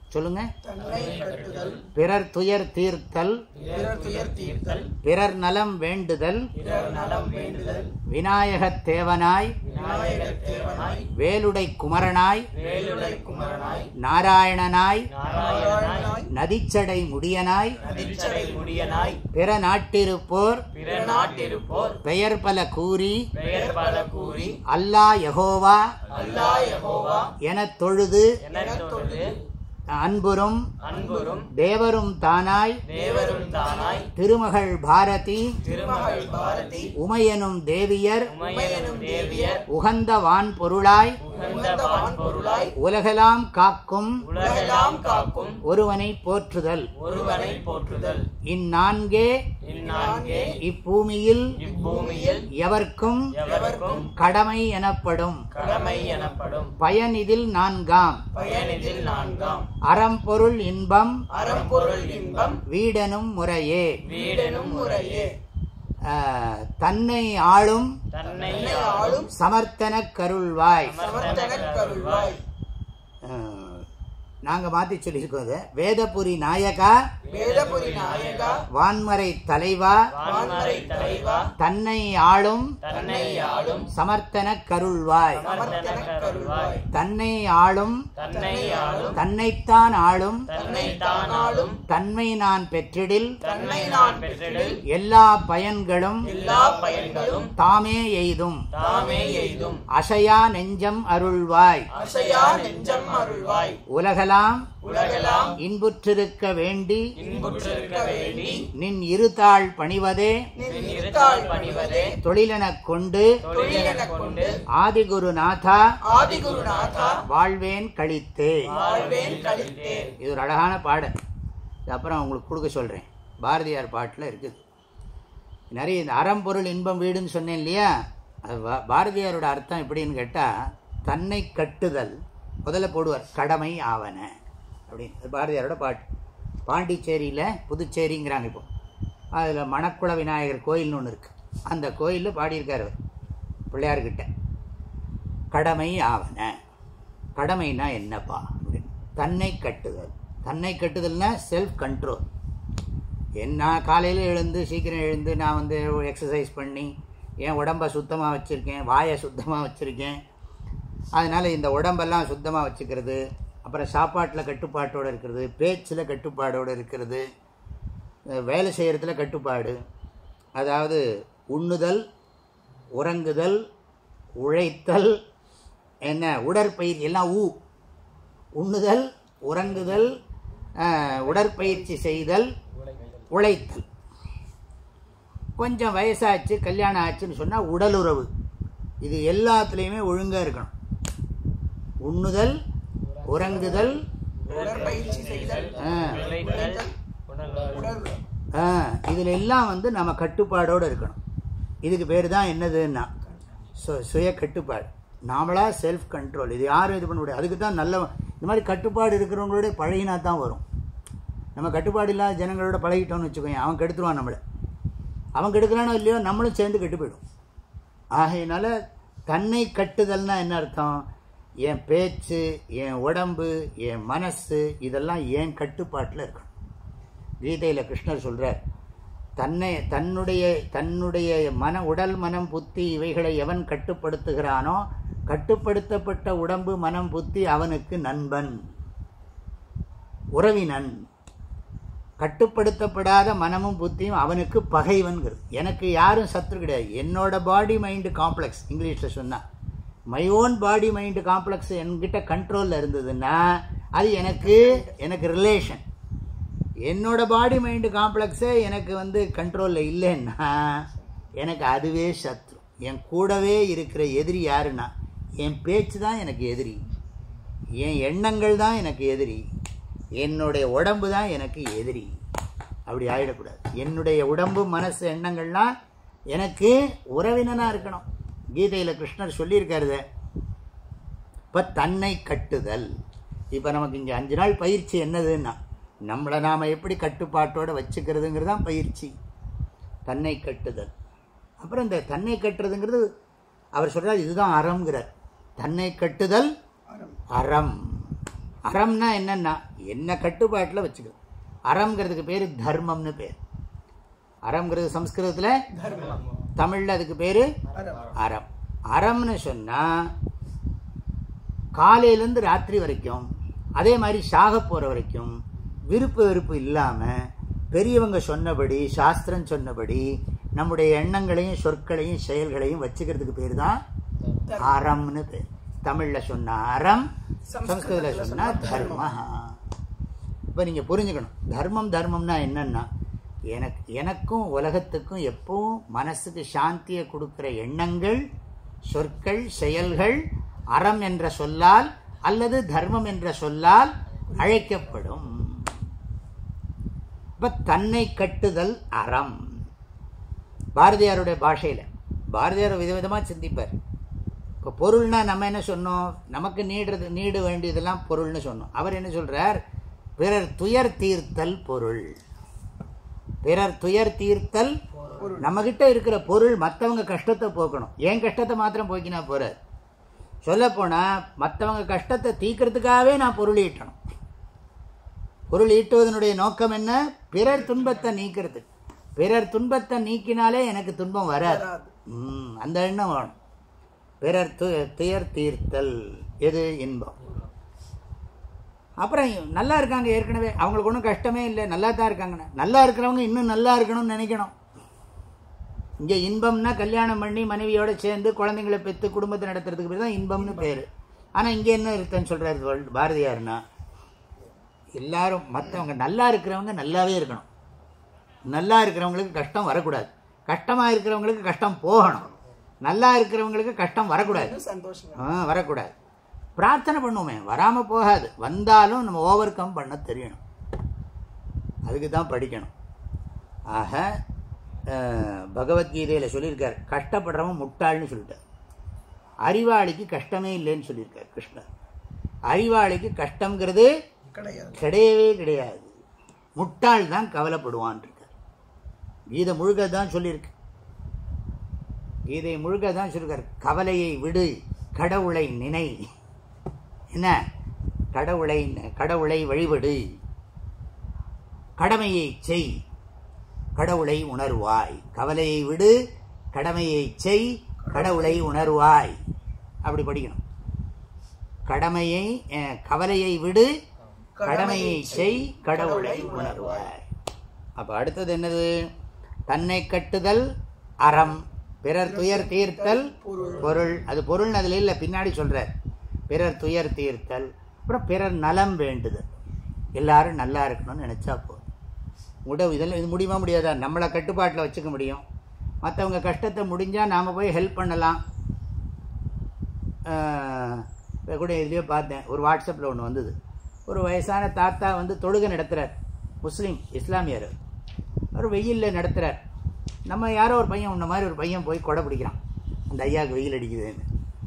சொல்லுங்க தன்னை கட்டுதல் பிறர் துயர் தீர்த்தல் பிறர் துயர் தீர்த்தல் பிறர் நலம் வேண்டுதல் பிறர் நலம் வேண்டுதல் விநாயகத் தேவனாய் விநாயகர் தேவனாய் வேலுடை குமரனாய் வேலுடை குமரனாய் நாராயணனாய் நாராயணனாய் நதிச்சடை முடியனாய் நதிச்சடை முடியனாய் பிற நாட்டிருப்போர் பிற நாட்டிருப்போர் பெயர் பல கூறி பெயர் பல கூறி அல்லா யெகோவா அல்லா யெகோவா எனத் தொழுது எனத் தொழுது அன்புறும் அன்புறும் தேவரும் தானாய் தேவரும் தானாய் திருமகள் பாரதி திருமகள் பாரதி உமையனும் தேவியர் உமையனும் தேவியர் உகந்த வான் பொருளாய் உகந்த பொருளாய் உலகெல்லாம் காக்கும் உலகெல்லாம் காக்கும் ஒருவனை போற்றுதல் ஒருவனை போற்றுதல் இந்நான்கே இந்நான்கே இப்பூமியில் இப்பூமியில் எவர்க்கும் எவருக்கும் கடமை எனப்படும் கடமை எனப்படும் பயன் இதில் நான்காம் பயனிதில் நான்காம் அறம்பொருள் இன்பம் அறம்பொருள் இன்பம் வீடனும் முறையே வீடெனும் முறையே ஆஹ், தன்னை ஆளும் தன்னை ஆளும் சமர்த்தனக் கருள்வாய் சமர்த்தனக் கருள்வாய் ஆஹ், நாங்க மாத்தி சொல்லியிருக்கோம் இதை. வேதபுரி நாயகா வேதபுரி நாயகா வான்மறை தலைவா வான்மறை தலைவா தன்னை ஆளும் தன்னை ஆளும் சமர்த்தனக் கருள்வாய் சமர்த்தனக் கருள்வாய் தன்னை ஆளும் தன்னை ஆளும் தன்னைத்தான் ஆளும் தன்னை தான் ஆளும் தன்மை நான் பெற்றிடில் தன்னை நான் பெற்றிடில் எல்லா பயன்களும் எல்லா பயன்களும் தாமே எய்தும் தாமே எய்தும் அசையா நெஞ்சம் அருள்வாய் அசையா நெஞ்சம் அருள்வாய் உலகலாம் உலகெல்லாம் இன்புற்றிருக்க வேண்டி இன்புற்றிருக்க வேண்டி நின் இருதாள் பணிவதே நின் இருத்தாள் பணிவதே தொழிலெனக் கொண்டு தொழிலெனக் கொண்டு ஆதிகுருநாதா ஆதிகுருநாதா வாழ்வேன் கழித்தே வாழ்வேன் கழித்தேன் இது ஒரு அழகான பாடல் இது அப்புறம் உங்களுக்கு கொடுக்க சொல்கிறேன் பாரதியார் பாட்டில் இருக்குது நிறைய இந்த அறம்பொருள் இன்பம் வீடுன்னு சொன்னேன் இல்லையா அது பா- பாரதியாரோட அர்த்தம் எப்படின்னு கேட்டால் தன்னை கட்டுதல் முதல்ல போடுவார் கடமை ஆவன அப்படின்னு அது பாரதியாரோட பாட்டு பாண்டிச்சேரியில் புதுச்சேரிங்கிறாங்க இப்போ அதில் மணக்குள விநாயகர் கோயில்னு ஒன்று இருக்குது அந்த கோயிலில் பாடியிருக்கார் அவர் பிள்ளையார்கிட்ட கடமை ஆவன கடமைனா என்னப்பா அப்படின்னு தன்னை கட்டுதல் தன்னை கட்டுதல்னா செல்ஃப் கண்ட்ரோல் என்ன காலையில் எழுந்து சீக்கிரம் எழுந்து நான் வந்து எக்ஸசைஸ் பண்ணி என் உடம்பை சுத்தமாக வச்சுருக்கேன் வாயை சுத்தமாக வச்சுருக்கேன் அதனால் இந்த உடம்பெல்லாம் சுத்தமாக வச்சுக்கிறது அப்புறம் சாப்பாட்டில் கட்டுப்பாட்டோடு இருக்கிறது பேச்சில் கட்டுப்பாடோடு இருக்கிறது அஹ் வேலை செய்கிறதுல கட்டுப்பாடு அதாவது உண்ணுதல் உறங்குதல் உழைத்தல் என்ன உடற்பயிற்சி எல்லாம் ஊ உண்ணுதல் உறங்குதல் அஹ், உடற்பயிற்சி செய்தல் உழைத்தல் கொஞ்சம் வயசாச்சு கல்யாணம் ஆச்சுன்னு சொன்னால் உடலுறவு இது எல்லாத்துலேயுமே ஒழுங்காக இருக்கணும் உண்ணுதல் உறங்குதல் உடற்பயிற்சி செய்தல் ஆ, உழைத்தல், உடல் ஆ, இதுல எல்லாம் வந்து நம்ம கட்டுப்பாடோடு இருக்கணும் இதுக்கு பேர் தான் என்னதுன்னா சு- சுய கட்டுப்பாடு நாமளா செல்ஃப் கண்ட்ரோல் இது யாரும் இது பண்ண முடியாது அதுக்கு தான் நல்ல இந்த மாதிரி கட்டுப்பாடு இருக்கிறவங்களோட பழகினா தான் வரும் நம்ம கட்டுப்பாடு இல்லாத ஜனங்களோட பழகிட்டோம்னு வச்சுக்கோங்க அவன் கெடுத்துருவான் நம்மளை அவன் கெடுக்கிறானோ இல்லையோ நம்மளும் சேர்ந்து கெட்டு போயிடும் ஆகையினால தன்னை கட்டுதல்னா என்ன அர்த்தம் என் பேச்சு என் உடம்பு என் மனசு இதெல்லாம் என் கட்டுப்பாட்டில் இருக்கணும் கீதையில் கிருஷ்ணர் சொல்றார் தன்னை தன்னுடைய தன்னுடைய மன உடல் மனம் புத்தி இவைகளை எவன் கட்டுப்படுத்துகிறானோ கட்டுப்படுத்தப்பட்ட உடம்பு மனம் புத்தி அவனுக்கு நண்பன் உறவினன் கட்டுப்படுத்தப்படாத மனமும் புத்தியும் அவனுக்கு பகைவன்கிறது எனக்கு யாரும் சத்ரு கிடையாது என்னோட பாடி மைண்டு காம்ப்ளெக்ஸ் இங்கிலீஷில் சொன்னா my own body mind complex என்கிட்ட கண்ட்ரோலில் இருந்ததுன்னா அது எனக்கு எனக்கு ரிலேஷன் என்னோட பாடி மைண்டு காம்ப்ளெக்ஸே எனக்கு வந்து கண்ட்ரோலில் இல்லைன்னா எனக்கு அதுவே சத்ரு என் கூடவே இருக்கிற எதிரி யாருன்னா என் பேச்சு தான் எனக்கு எதிரி என் எண்ணங்கள் தான் எனக்கு எதிரி என்னுடைய உடம்பு தான் எனக்கு எதிரி அப்படி ஆயிடக்கூடாது என்னுடைய உடம்பு மனசு எண்ணங்கள்லாம் எனக்கு உறவினனாக இருக்கணும் கீதையில் கிருஷ்ணர் சொல்லியிருக்காருதே இப்போ தன்னை கட்டுதல் இப்போ நமக்கு இங்கே அஞ்சு நாள் பயிற்சி என்னதுன்னா நம்மளை நாம் எப்படி கட்டுப்பாட்டோடு வச்சுக்கிறதுங்கிறது தான் பயிற்சி தன்னை கட்டுதல் அப்புறம் இந்த தன்னை கட்டுறதுங்கிறது அவர் சொல்கிறார் இதுதான் அறம்ங்கிறார் தன்னை கட்டுதல் அறம் அறம் அறம்னா என்னன்னா என்ன கட்டுப்பாட்டில் வச்சுக்கணும் அறம்ங்கிறதுக்கு பேர் தர்மம்னு பேர் அறம்ங்கிறது சம்ஸ்கிருதத்தில் தர்மம் தமிழில் அதுக்கு பேர் அறம் அறம் அறம்னு சொன்னால் காலையிலேருந்து ராத்திரி வரைக்கும் அதே மாதிரி சாக போகிற வரைக்கும் விருப்பு வெறுப்பு இல்லாமல் பெரியவங்க சொன்னபடி சாஸ்திரம் சொன்னபடி நம்முடைய எண்ணங்களையும் சொற்களையும் செயல்களையும் வச்சுக்கிறதுக்கு பேர் தான் அறம்னு பேர் தமிழில் சொன்ன அறம் சம்ஸ்கிருதத்தில் சொன்னா தர்ம இப்போ நீங்கள் புரிஞ்சுக்கணும் தர்மம் தர்மம்னா என்னன்னா எனக்கு எனக்கும் உலகத்துக்கும் எப்பவும் மனசுக்கு சாந்தியை கொடுக்கிற எண்ணங்கள் சொற்கள் செயல்கள் அறம் என்ற சொல்லால் அல்லது தர்மம் என்ற சொல்லால் அழைக்கப்படும் இப்ப தன்னை கட்டுதல் அறம் பாரதியாருடைய பாஷையில் பாரதியார் விதவிதமாக சிந்திப்பார் இப்போ பொருள்னா நம்ம என்ன சொன்னோம் நமக்கு நீடுறது நீடு வேண்டியதெல்லாம் பொருள்னு சொன்னோம் அவர் என்ன சொல்றார் பிறர் துயர் தீர்த்தல் பொருள் பிறர் துயர் தீர்த்தல் நம்மகிட்ட இருக்கிற பொருள் மற்றவங்க கஷ்டத்தை போக்கணும் என் கஷ்டத்தை மாத்திரம் போக்கினா போறாது சொல்லப்போனா மற்றவங்க கஷ்டத்தை தீக்கிறதுக்காகவே நான் பொருள் ஈட்டணும் பொருள் ஈட்டுவதனுடைய நோக்கம் என்ன பிறர் துன்பத்தை நீக்கிறது பிறர் துன்பத்தை நீக்கினாலே எனக்கு துன்பம் வராது வராது. ம், அந்த எண்ணம் வேணும் பிறர் து துயர் தீர்த்தல் எது இன்பம் அப்புறம் நல்லா இருக்காங்க ஏற்கனவே அவங்களுக்கு ஒன்றும் கஷ்டமே இல்லை நல்லா தான் இருக்காங்க நல்லா இருக்கிறவங்க இன்னும் நல்லா இருக்கணும்னு நினைக்கணும் இங்கே இன்பம்னா கல்யாணம் பண்ணி மனைவியோட சேர்ந்து குழந்தைங்களை பெற்று குடும்பத்தை நடத்துறதுக்கு பேர் தான் இன்பம்னு பேர் ஆனால் இங்கே என்ன இருக்குன்னு சொல்கிறாரு பாரதியார்னா எல்லாரும் மற்றவங்க நல்லா இருக்கிறவங்க நல்லாவே இருக்கணும் நல்லா இருக்கிறவங்களுக்கு கஷ்டம் வரக்கூடாது கஷ்டமாக இருக்கிறவங்களுக்கு கஷ்டம் போகணும் நல்லா இருக்கிறவங்களுக்கு கஷ்டம் வரக்கூடாது இன்னும் சந்தோஷம் ஆ வரக்கூடாது பிரார்த்தனை பண்ணுவோமே வராமல் போகாது வந்தாலும் நம்ம ஓவர் கம் பண்ண தெரியணும் அதுக்கு தான் படிக்கணும் ஆக அஹ், பகவத்கீதையில் சொல்லியிருக்கார் கஷ்டப்படுறவன் முட்டாள்னு சொல்லிட்டார் அறிவாளிக்கு கஷ்டமே இல்லைன்னு சொல்லியிருக்கார் கிருஷ்ணர் அறிவாளிக்கு கஷ்டங்கிறது கிடையாது கிடையவே கிடையாது முட்டாள் தான் கவலைப்படுவான் இருக்கார் கீதை முழுக்க தான் சொல்லியிருக்கு கீதை முழுக்க தான் சொல்லியிருக்கார் கவலையை விடு கடவுளை நினை என்ன கடவுளை கடவுளை வழிபடு கடமையை செய் கடவுளை உணர்வாய் கவலையை விடு கடமையை செய் கடவுளை உணர்வாய் அப்படி படிக்கணும் கடமையை அஹ், கவலையை விடு கடமையை செய் கடவுளை உணர்வாய் அப்ப அடுத்தது என்னது தன்னை கட்டுதல் அறம் பிறர் துயர் தீர்த்தல் பொருள் அது பொருள் அதுல இல்ல பின்னாடி சொல்றார் பிறர் துயர் தீர்த்தல் அப்புறம் பிறர் நலம் வேண்டுதல் எல்லாரும் நல்லா இருக்கணும்னு நினைச்சா போதும் உடவு இதெல்லாம் இது முடியுமா முடியாதா நம்மளை கட்டுப்பாட்டில் வச்சுக்க முடியும் மற்றவங்க கஷ்டத்தை முடிஞ்சால் நாம் போய் ஹெல்ப் பண்ணலாம் இப்போ கூட இதுலேயே பார்த்தேன் ஒரு வாட்ஸ்அப்பில் ஒன்று வந்தது ஒரு வயசான தாத்தா வந்து தொழுகை நடத்துகிறார் முஸ்லீம் இஸ்லாமியர் அவர் வெயிலில் நடத்துகிறார் நம்ம யாரோ ஒரு பையன் உன்ன மாதிரி ஒரு பையன் போய் கொடை பிடிக்கிறான் அந்த ஐயாவுக்கு வெயில் அடிக்குதுன்னு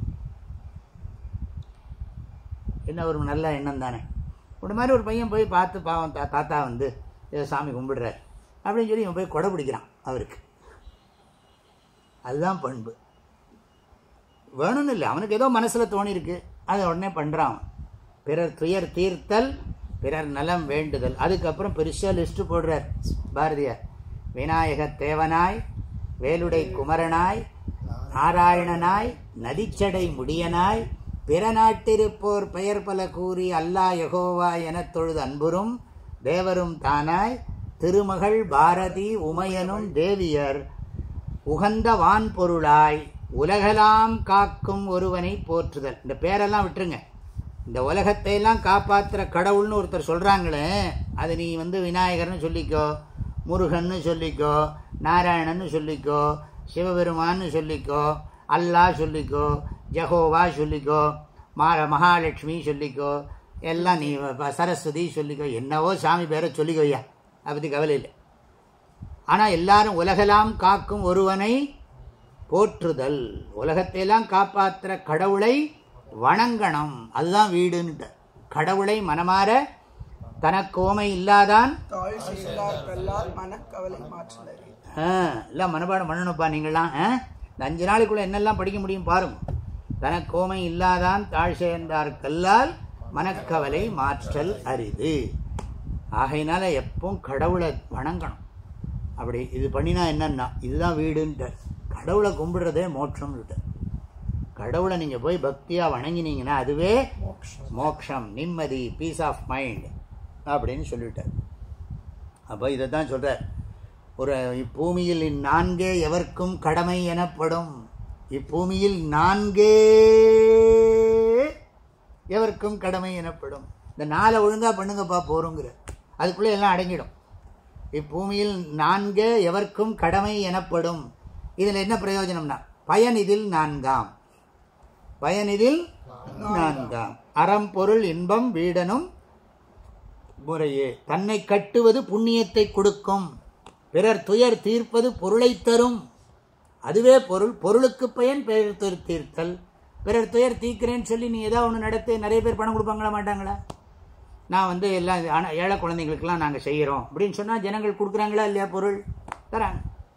என்ன ஒரு நல்ல எண்ணம் தானே ஒரு மாதிரி ஒரு பையன் போய் பார்த்து பாவம் தா தாத்தா வந்து ஏதோ சாமி கும்பிடுறார் அப்படின்னு சொல்லி இவன் போய் கொடை பிடிக்கிறான் அவருக்கு அதுதான் பண்பு வேணும்னு இல்லை அவனுக்கு ஏதோ மனசில் தோணியிருக்கு அதை உடனே பண்ணுறான் அவன். பிறர் துயர் தீர்த்தல் பிறர் நலம் வேண்டுதல் அதுக்கப்புறம் பெருசாக லிஸ்ட்டு போடுறார் பாரதியார் விநாயக தேவனாய் வேலுடை குமரனாய் நாராயணனாய் நதிச்சடை முடியனாய் பிற நாட்டிருப்போர் பெயர் பல கூறி அல்லா யகோவா எனத் தொழுது அன்புறும் தேவரும் தானாய் திருமகள் பாரதி உமையனும் தேவியர் உகந்த வான் பொருளாய் உலகெல்லாம் காக்கும் ஒருவனை போற்றுதல் இந்த பேரெல்லாம் விட்டுருங்க இந்த உலகத்தை எல்லாம் காப்பாத்துற கடவுள்னு ஒருத்தர் சொல்றாங்களே அது நீ வந்து விநாயகர்னு சொல்லிக்கோ முருகன்னு சொல்லிக்கோ நாராயணன்னு சொல்லிக்கோ சிவபெருமான்னு சொல்லிக்கோ அல்லாஹ் சொல்லிக்கோ ஜஹோவா சொல்லிக்கோ மா மகாலட்சுமி சொல்லிக்கோ எல்லாம் நீ வ- சரஸ்வதி சொல்லிக்கோ என்னவோ சாமி பேரை சொல்லிக்கோ ஐயா அதை பற்றி கவலை இல்லை ஆனால் எல்லாரும் உலகெல்லாம் காக்கும் ஒருவனை போற்றுதல் உலகத்தையெல்லாம் காப்பாற்றுற கடவுளை வணங்கணும் அதுதான் வீடுன்ட்டு கடவுளை மனமாற தனக்கு ஓமை இல்லாதான் தாழ் செய்தார்களால் மனக்கவலை மாற்றுதல் ஆ, எல்லாம் மனப்பாடம் பண்ணணும்ப்பா நீங்களாம் ஆ? இந்த அஞ்சு நாளுக்குள்ள என்னெல்லாம் படிக்க முடியும் பாருங்க தனக்கு ஓமை இல்லாதான் தாழ் சேர்ந்தார் கல்லால் மனக்கவலை மாற்றல் அரிது ஆகையினால எப்பவும் கடவுளை வணங்கணும் அப்படி இது பண்ணினா என்னன்னா இதுதான் வீடுன்ட்டு கடவுளை கும்பிடுறதே மோட்சம்னு கடவுளை நீங்கள் போய் பக்தியாக வணங்கினீங்கன்னா அதுவே மோட்சம் மோக்ஷம் நிம்மதி பீஸ் ஆஃப் மைண்ட் அப்படின்னு சொல்லிட்டார் அப்போ இதை தான் சொல்கிறார் ஒரு இப்பூமியில் இந்நான்கே எவர்க்கும் கடமை எனப்படும் இப்பூமியில் நான்கே எவர்க்கும் கடமை எனப்படும் இந்த நாளை ஒழுங்காக பண்ணுங்கப்பா போருங்கிற அதுக்குள்ளே எல்லாம் அடங்கிடும் இப்பூமியில் நான்கே எவர்க்கும் கடமை எனப்படும் இதில் என்ன பிரயோஜனம்னா பயன் இதில் நான்காம் பயனிதில் நான்காம் அறம் பொருள் இன்பம் வீடனும் முறையே தன்னை கட்டுவது புண்ணியத்தை கொடுக்கும் பிறர் துயர் தீர்ப்பது பொருளை தரும் அதுவே பொருள் பொருளுக்கு பயன் பிறர் துயர் தீர்த்தல் பிறர் துயர் தீர்க்கிறேன்னு சொல்லி நீ ஏதாவது ஒன்று நடத்து நிறைய பேர் பணம் கொடுப்பாங்களா மாட்டாங்களா நான் வந்து எல்லாம் ஆனா- ஏழை குழந்தைங்களுக்கெல்லாம் நாங்கள் செய்கிறோம் அப்படின்னு சொன்னால் ஜனங்கள் கொடுக்குறாங்களா இல்லையா பொருள் தராங்க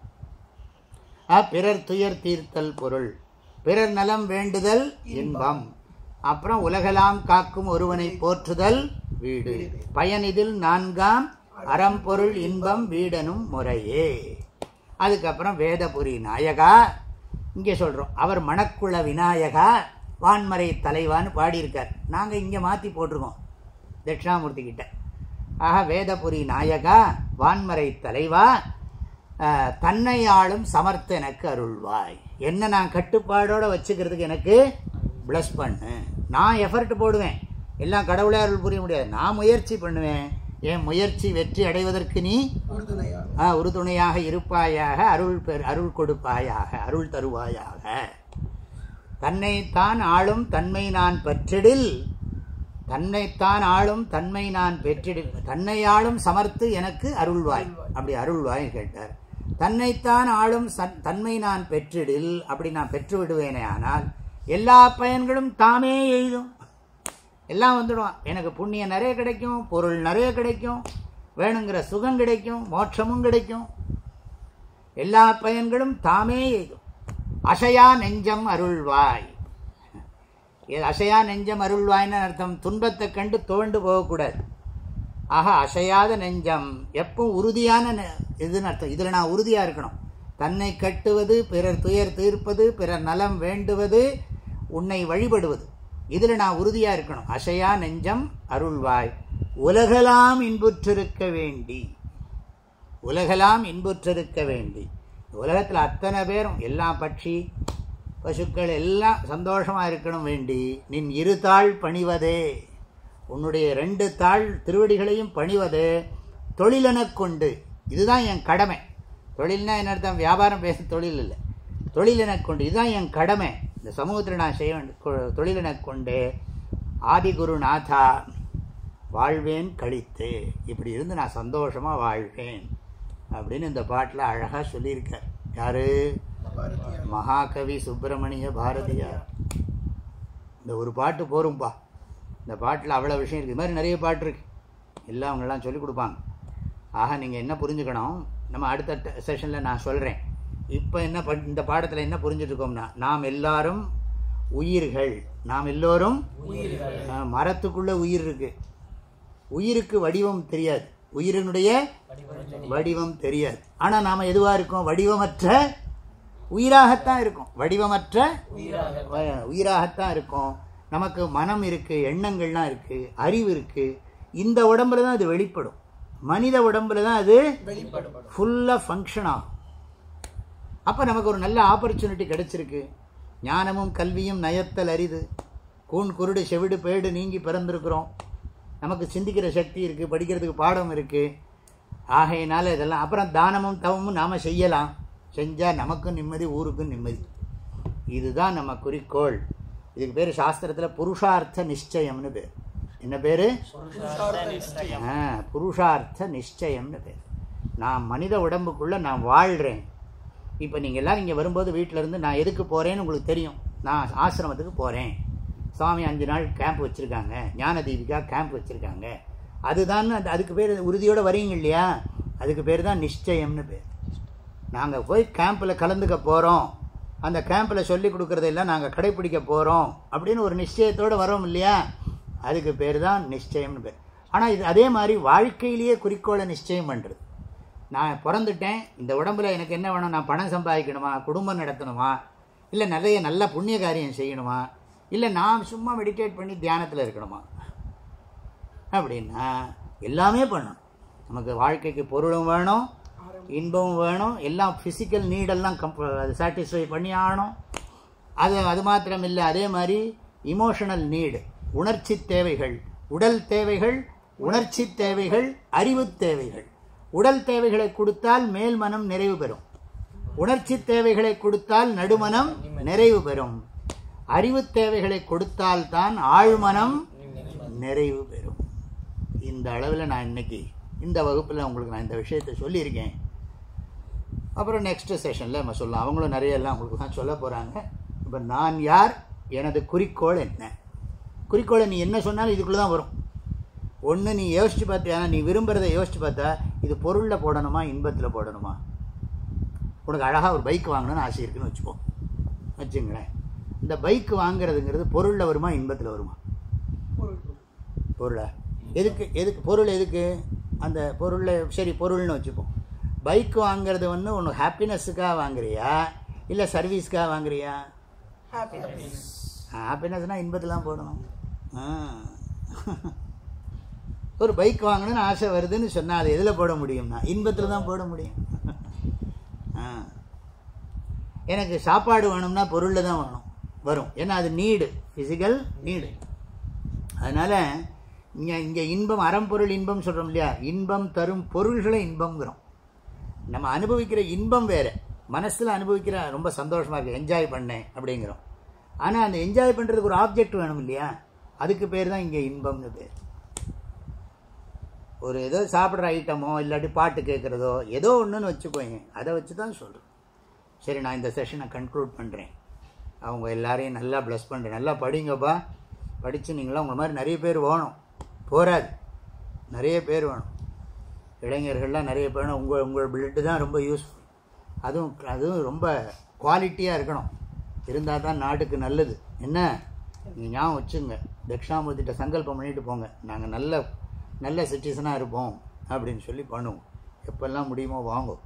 ஆ, பிறர் துயர் தீர்த்தல் பொருள் பிறர் நலம் வேண்டுதல் இன்பம் அப்புறம் உலகலாம் காக்கும் ஒருவனை போற்றுதல் வீடு பயனிதில் நான்காம் அறம்பொருள் இன்பம் வீடனும் முறையே அதுக்கப்புறம் வேதபுரி நாயகா இங்கே சொல்றோம் அவர் மணக்குள விநாயகா வான்மறை தலைவான்னு பாடியிருக்கார் நாங்கள் இங்கே மாற்றி போட்டிருக்கோம் தட்சிணாமூர்த்தி கிட்ட ஆக வேதபுரி நாயகா வான்மறை தலைவா அஹ், தன்னை ஆளும் சமர்த்த எனக்கு அருள்வாய் என்ன நான் கட்டுப்பாடோட வச்சுக்கிறதுக்கு எனக்கு ப்ளஸ் பண்ணு நான் எஃபர்ட் போடுவேன் எல்லாம் கடவுளே அருள் புரிய முடியாது நான் முயற்சி பண்ணுவேன் என் முயற்சி வெற்றி அடைவதற்கு நீ உறுதுணையாக ஆ, உறுதுணையாக இருப்பாயாக அருள் பெரு அருள் கொடுப்பாயாக அருள் தருவாயாக தன்னைத்தான் ஆளும் தன்மை நான் பெற்றிடில் தன்னைத்தான் ஆளும் தன்மை நான் பெற்றிடில் தன்னை ஆளும் சமர்த்து எனக்கு அருள்வாய் அப்படி அருள்வாய் கேட்டார் தன்னைத்தான் ஆளும் சன்- தன்மை நான் பெற்றிடில் அப்படி நான் பெற்று விடுவேனே ஆனால் எல்லா பயன்களும் தாமே எழுதும் எல்லாம் வந்துடும் எனக்கு புண்ணியம் நிறைய கிடைக்கும் பொருள் நிறைய கிடைக்கும் வேணுங்கிற சுகம் கிடைக்கும் மோட்சமும் கிடைக்கும் எல்லா பயன்களும் தாமே எய்தும் அசையா நெஞ்சம் அருள்வாய் இது அசையா நெஞ்சம் அருள்வாய்ன்னு அர்த்தம் துன்பத்தை கண்டு துவண்டு போகக்கூடாது ஆக அசையாத நெஞ்சம் எப்போ உறுதியான நெ- இதுன்னு அர்த்தம் இதில் நான் உறுதியாக இருக்கணும் தன்னை கட்டுவது பிறர் துயர் தீர்ப்பது பிறர் நலம் வேண்டுவது உன்னை வழிபடுவது இதில் நான் உறுதியாக இருக்கணும் அசையா நெஞ்சம் அருள்வாய் உலகலாம் இன்புற்றிருக்க வேண்டி உலகெல்லாம் இன்புற்றிருக்க வேண்டி உலகத்தில் அத்தனை பேரும் எல்லா பட்சி பசுக்கள் எல்லாம் சந்தோஷமாக இருக்கணும் வேண்டி நின் இரு தாள் பணிவதே உன்னுடைய ரெண்டு தாள் திருவடிகளையும் பணிவதே தொழிலெனக் கொண்டு இதுதான் என் கடமை தொழில்னா என்ன அர்த்தம் வியாபாரம் பேச தொழில் இல்லை தொழிலெனக் கொண்டு இதுதான் என் கடமை இந்த சமூகத்தில் நான் செய்ய வேண்டிய கொ- தொழிலெனக் கொண்டு ஆதிகுருநாதா வாழ்வேன் கழித்து இப்படி இருந்து நான் சந்தோஷமாக வாழ்வேன் அப்படின்னு இந்த பாட்டில் அழகாக சொல்லியிருக்கார் யாரு பாரதியார் மகாகவி சுப்பிரமணிய பாரதியார் இந்த ஒரு பாட்டு போரும்பா இந்த பாட்டில் அவ்வளோ விஷயம் இருக்குது இது மாதிரி நிறைய பாட்டு இருக்கு எல்லாம் அவங்கெல்லாம் சொல்லிக் கொடுப்பாங்க ஆக நீங்கள் என்ன புரிஞ்சுக்கணும் நம்ம அடுத்த செஷனில் நான் சொல்கிறேன் இப்போ என்ன பண் இந்த பாடத்தில் என்ன புரிஞ்சுட்டு இருக்கோம்னா நாம் எல்லாரும் உயிர்கள் நாம் எல்லோரும் ஆ, மரத்துக்குள்ள உயிர் இருக்கு உயிருக்கு வடிவம் தெரியாது உயிரினுடைய வடிவம் தெரியாது ஆனா நாம எதுவா இருக்கோம் வடிவமற்ற உயிராகத்தான் இருக்கும் வடிவமற்ற வ- உயிராகத்தான் இருக்கும் நமக்கு மனம் இருக்கு எண்ணங்கள்லாம் இருக்கு அறிவு இருக்கு இந்த உடம்புல தான் அது வெளிப்படும் மனித உடம்புல தான் அது வெளிப்படும் ஃபுல்லாக ஃபங்க்ஷன் ஆகும் அப்போ நமக்கு ஒரு நல்ல ஆப்பர்ச்சுனிட்டி கிடைச்சிருக்கு ஞானமும் கல்வியும் நயத்தல் அரிது கூன் குருடு செவிடு பேடு நீங்கி பிறந்திருக்கிறோம் நமக்கு சிந்திக்கிற சக்தி இருக்குது படிக்கிறதுக்கு பாடம் இருக்குது ஆகையினால இதெல்லாம் அப்புறம் தானமும் தவமும் நாம் செய்யலாம் செஞ்சால் நமக்கும் நிம்மதி ஊருக்கும் நிம்மதி இதுதான் நம்ம குறிக்கோள் இதுக்கு பேர் சாஸ்திரத்தில் புருஷார்த்த நிச்சயம்னு பேர் என்ன பேர் ஆ, புருஷார்த்த நிச்சயம்னு பேர் நான் மனித உடம்புக்குள்ள நான் வாழ்கிறேன் இப்போ நீங்கள் எல்லாம் இங்கே வரும்போது வீட்டில் இருந்து நான் எதுக்கு போகிறேன்னு உங்களுக்கு தெரியும் நான் ஆசிரமத்துக்கு போகிறேன் சுவாமி அஞ்சு நாள் கேம்ப் வச்சுருக்காங்க ஞான தீபிகா கேம்ப் வச்சுருக்காங்க அதுதான் அந்த- அதுக்கு பேர் உறுதியோடு வரீங்க இல்லையா அதுக்கு பேர் தான் நிச்சயம்னு பேர் நாங்கள் போய் கேம்பில் கலந்துக்க போகிறோம் அந்த கேம்பில் சொல்லி கொடுக்குறதெல்லாம் நாங்கள் கடைப்பிடிக்க போகிறோம் அப்படின்னு ஒரு நிச்சயத்தோடு வரோம் இல்லையா அதுக்கு பேர் தான் நிச்சயம்னு பேர் ஆனால் இது அதே மாதிரி வாழ்க்கையிலேயே குறிக்கோளை நிச்சயம் பண்ணுறது நான் பிறந்துட்டேன் இந்த உடம்புல எனக்கு என்ன வேணும் நான் பணம் சம்பாதிக்கணுமா குடும்பம் நடத்தணுமா இல்லை நிறைய நல்ல புண்ணிய காரியம் செய்யணுமா இல்லை நான் சும்மா மெடிடேட் பண்ணி தியானத்தில் இருக்கணுமா அப்படின்னா எல்லாமே பண்ணணும் நமக்கு வாழ்க்கைக்கு பொருளும் வேணும் இன்பமும் வேணும் எல்லாம் ஃபிசிக்கல் நீடெல்லாம் கம்ப் அது சாட்டிஸ்ஃபை பண்ணி ஆகணும் அது அது மாத்திரம் இல்லை அதே மாதிரி இமோஷனல் நீடு உணர்ச்சி தேவைகள் உடல் தேவைகள் உணர்ச்சி தேவைகள் அறிவு தேவைகள் உடல் தேவைகளை கொடுத்தால் மேல் மனம் நிறைவு பெறும் உணர்ச்சி தேவைகளை கொடுத்தால் நடுமனம் நிறைவு பெறும் அறிவு தேவைகளை கொடுத்தால் தான் ஆழ்மனம் நிறைவு பெறும் இந்த அளவில் நான் இன்னைக்கு இந்த வகுப்பில் உங்களுக்கு நான் இந்த விஷயத்தை சொல்லியிருக்கேன் அப்புறம் நெக்ஸ்ட் செஷனில் நம்ம சொல்லலாம் அவங்களும் நிறைய எல்லாம் உங்களுக்கு தான் சொல்ல போகிறாங்க இப்போ நான் யார் எனது குறிக்கோள் என்ன குறிக்கோளை நீ என்ன சொன்னாலும் இதுக்குள்ளே தான் வரும் ஒன்று நீ யோசிச்சு பார்த்தியா நீ விரும்புகிறத யோசிச்சு பார்த்தா இது பொருளில் போடணுமா இன்பத்தில் போடணுமா உனக்கு அழகாக ஒரு பைக் வாங்கணும்னு ஆசை இருக்குன்னு வச்சுப்போம் வச்சுங்களேன் இந்த பைக் வாங்குறதுங்கிறது பொருளில் வருமா இன்பத்தில் வருமா பொருளா எதுக்கு எதுக்கு பொருள் எதுக்கு அந்த பொருளில் சரி பொருள்னு வச்சுப்போம் பைக் வாங்குறது வந்து உனக்கு ஹாப்பினஸ்ஸுக்காக வாங்குறியா இல்லை சர்வீஸ்க்காக வாங்குறியா ஹாப்பினஸ்னால் இன்பத்தெலாம் போடணும் ஆ. ஒரு பைக் வாங்கணும்னு ஆசை வருதுன்னு சொன்னால் அது எதில் போட முடியும்னா இன்பத்தில் தான் போட முடியும் ஆ. எனக்கு சாப்பாடு வேணும்னா பொருளில் தான் வேணும் வரும் ஏன்னா அது நீடு ஃபிசிக்கல் நீடு அதனால் இங்கே இங்கே இன்பம் அறம்பொருள் இன்பம் சொல்கிறோம் இல்லையா இன்பம் தரும் பொருள்களை இன்பம்ங்கிறோம் நம்ம அனுபவிக்கிற இன்பம் வேறு மனசில் அனுபவிக்கிற ரொம்ப சந்தோஷமாக இருக்குது என்ஜாய் பண்ணேன் அப்படிங்கிறோம் ஆனால் அந்த என்ஜாய் பண்ணுறதுக்கு ஒரு ஆப்ஜெக்ட் வேணும் இல்லையா அதுக்கு பேர் தான் இங்கே இன்பம்னு பேர் ஒரு ஏதோ சாப்பிட்ற ஐட்டமோ இல்லாட்டி பாட்டு கேட்குறதோ ஏதோ ஒன்றுன்னு வச்சுக்கோங்க அதை வச்சு தான் சொல்கிறேன் சரி நான் இந்த செஷனை கன்க்ளூட் பண்ணுறேன் அவங்க எல்லாரையும் நல்லா ப்ளஸ் பண்ணுறேன் நல்லா படிங்கப்பா படித்து நீங்களாம் உங்களை மாதிரி நிறைய பேர் வேணும் போராது நிறைய பேர் வேணும் இளைஞர்கள்லாம் நிறைய பேர் வேணும். உங்கள் உங்கள் பிளட்டு தான் ரொம்ப யூஸ்ஃபுல் அதுவும் அதுவும் ரொம்ப குவாலிட்டியாக இருக்கணும் இருந்தால் தான் நாட்டுக்கு நல்லது என்ன நீங்கள் ஞாபகம் வச்சுங்க தட்சிணாமூர்த்திட்ட சங்கல்பம் பண்ணிட்டு போங்க நாங்கள் நல்ல நல்ல சிட்டிசனாக இருப்போம் அப்படின்னு சொல்லி பண்ணுவோம் எப்பெல்லாம் முடியுமோ வாங்கும்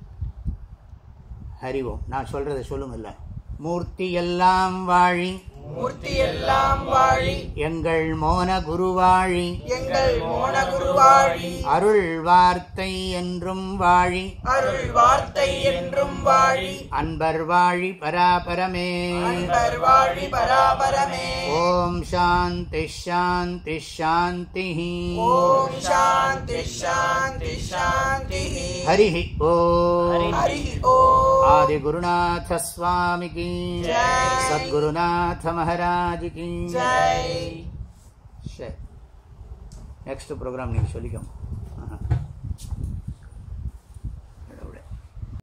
ஹரிவோம் நான் சொல்கிறத சொல்லுங்கல்ல மூர்த்தி எல்லாம் வாழி மூர்த்தி எல்லாம் வாழி எங்கள் மோன குருவாழி எங்கள் மோன குருவாழி அருள் வார்த்தை என்றும் வாழி அருள் வார்த்தை என்றும் வாழி அன்பர் வாழி பராபரமே அன்பர் வாழி பராபரமே ஓம் சாந்தி ஷாந்தி ஷாந்தி ஓம் சாந்தி சாந்தி சாந்தி ஹரி ஓம் ஹரி ஓ ஆதிகுருநாத சுவாமி கி ஜெய். சத்குருநாத மகாராஜ் கி ஜெய் சரி நெக்ஸ்ட் ப்ரோக்ராம் நீங்கள் சொல்லிக்கோங்க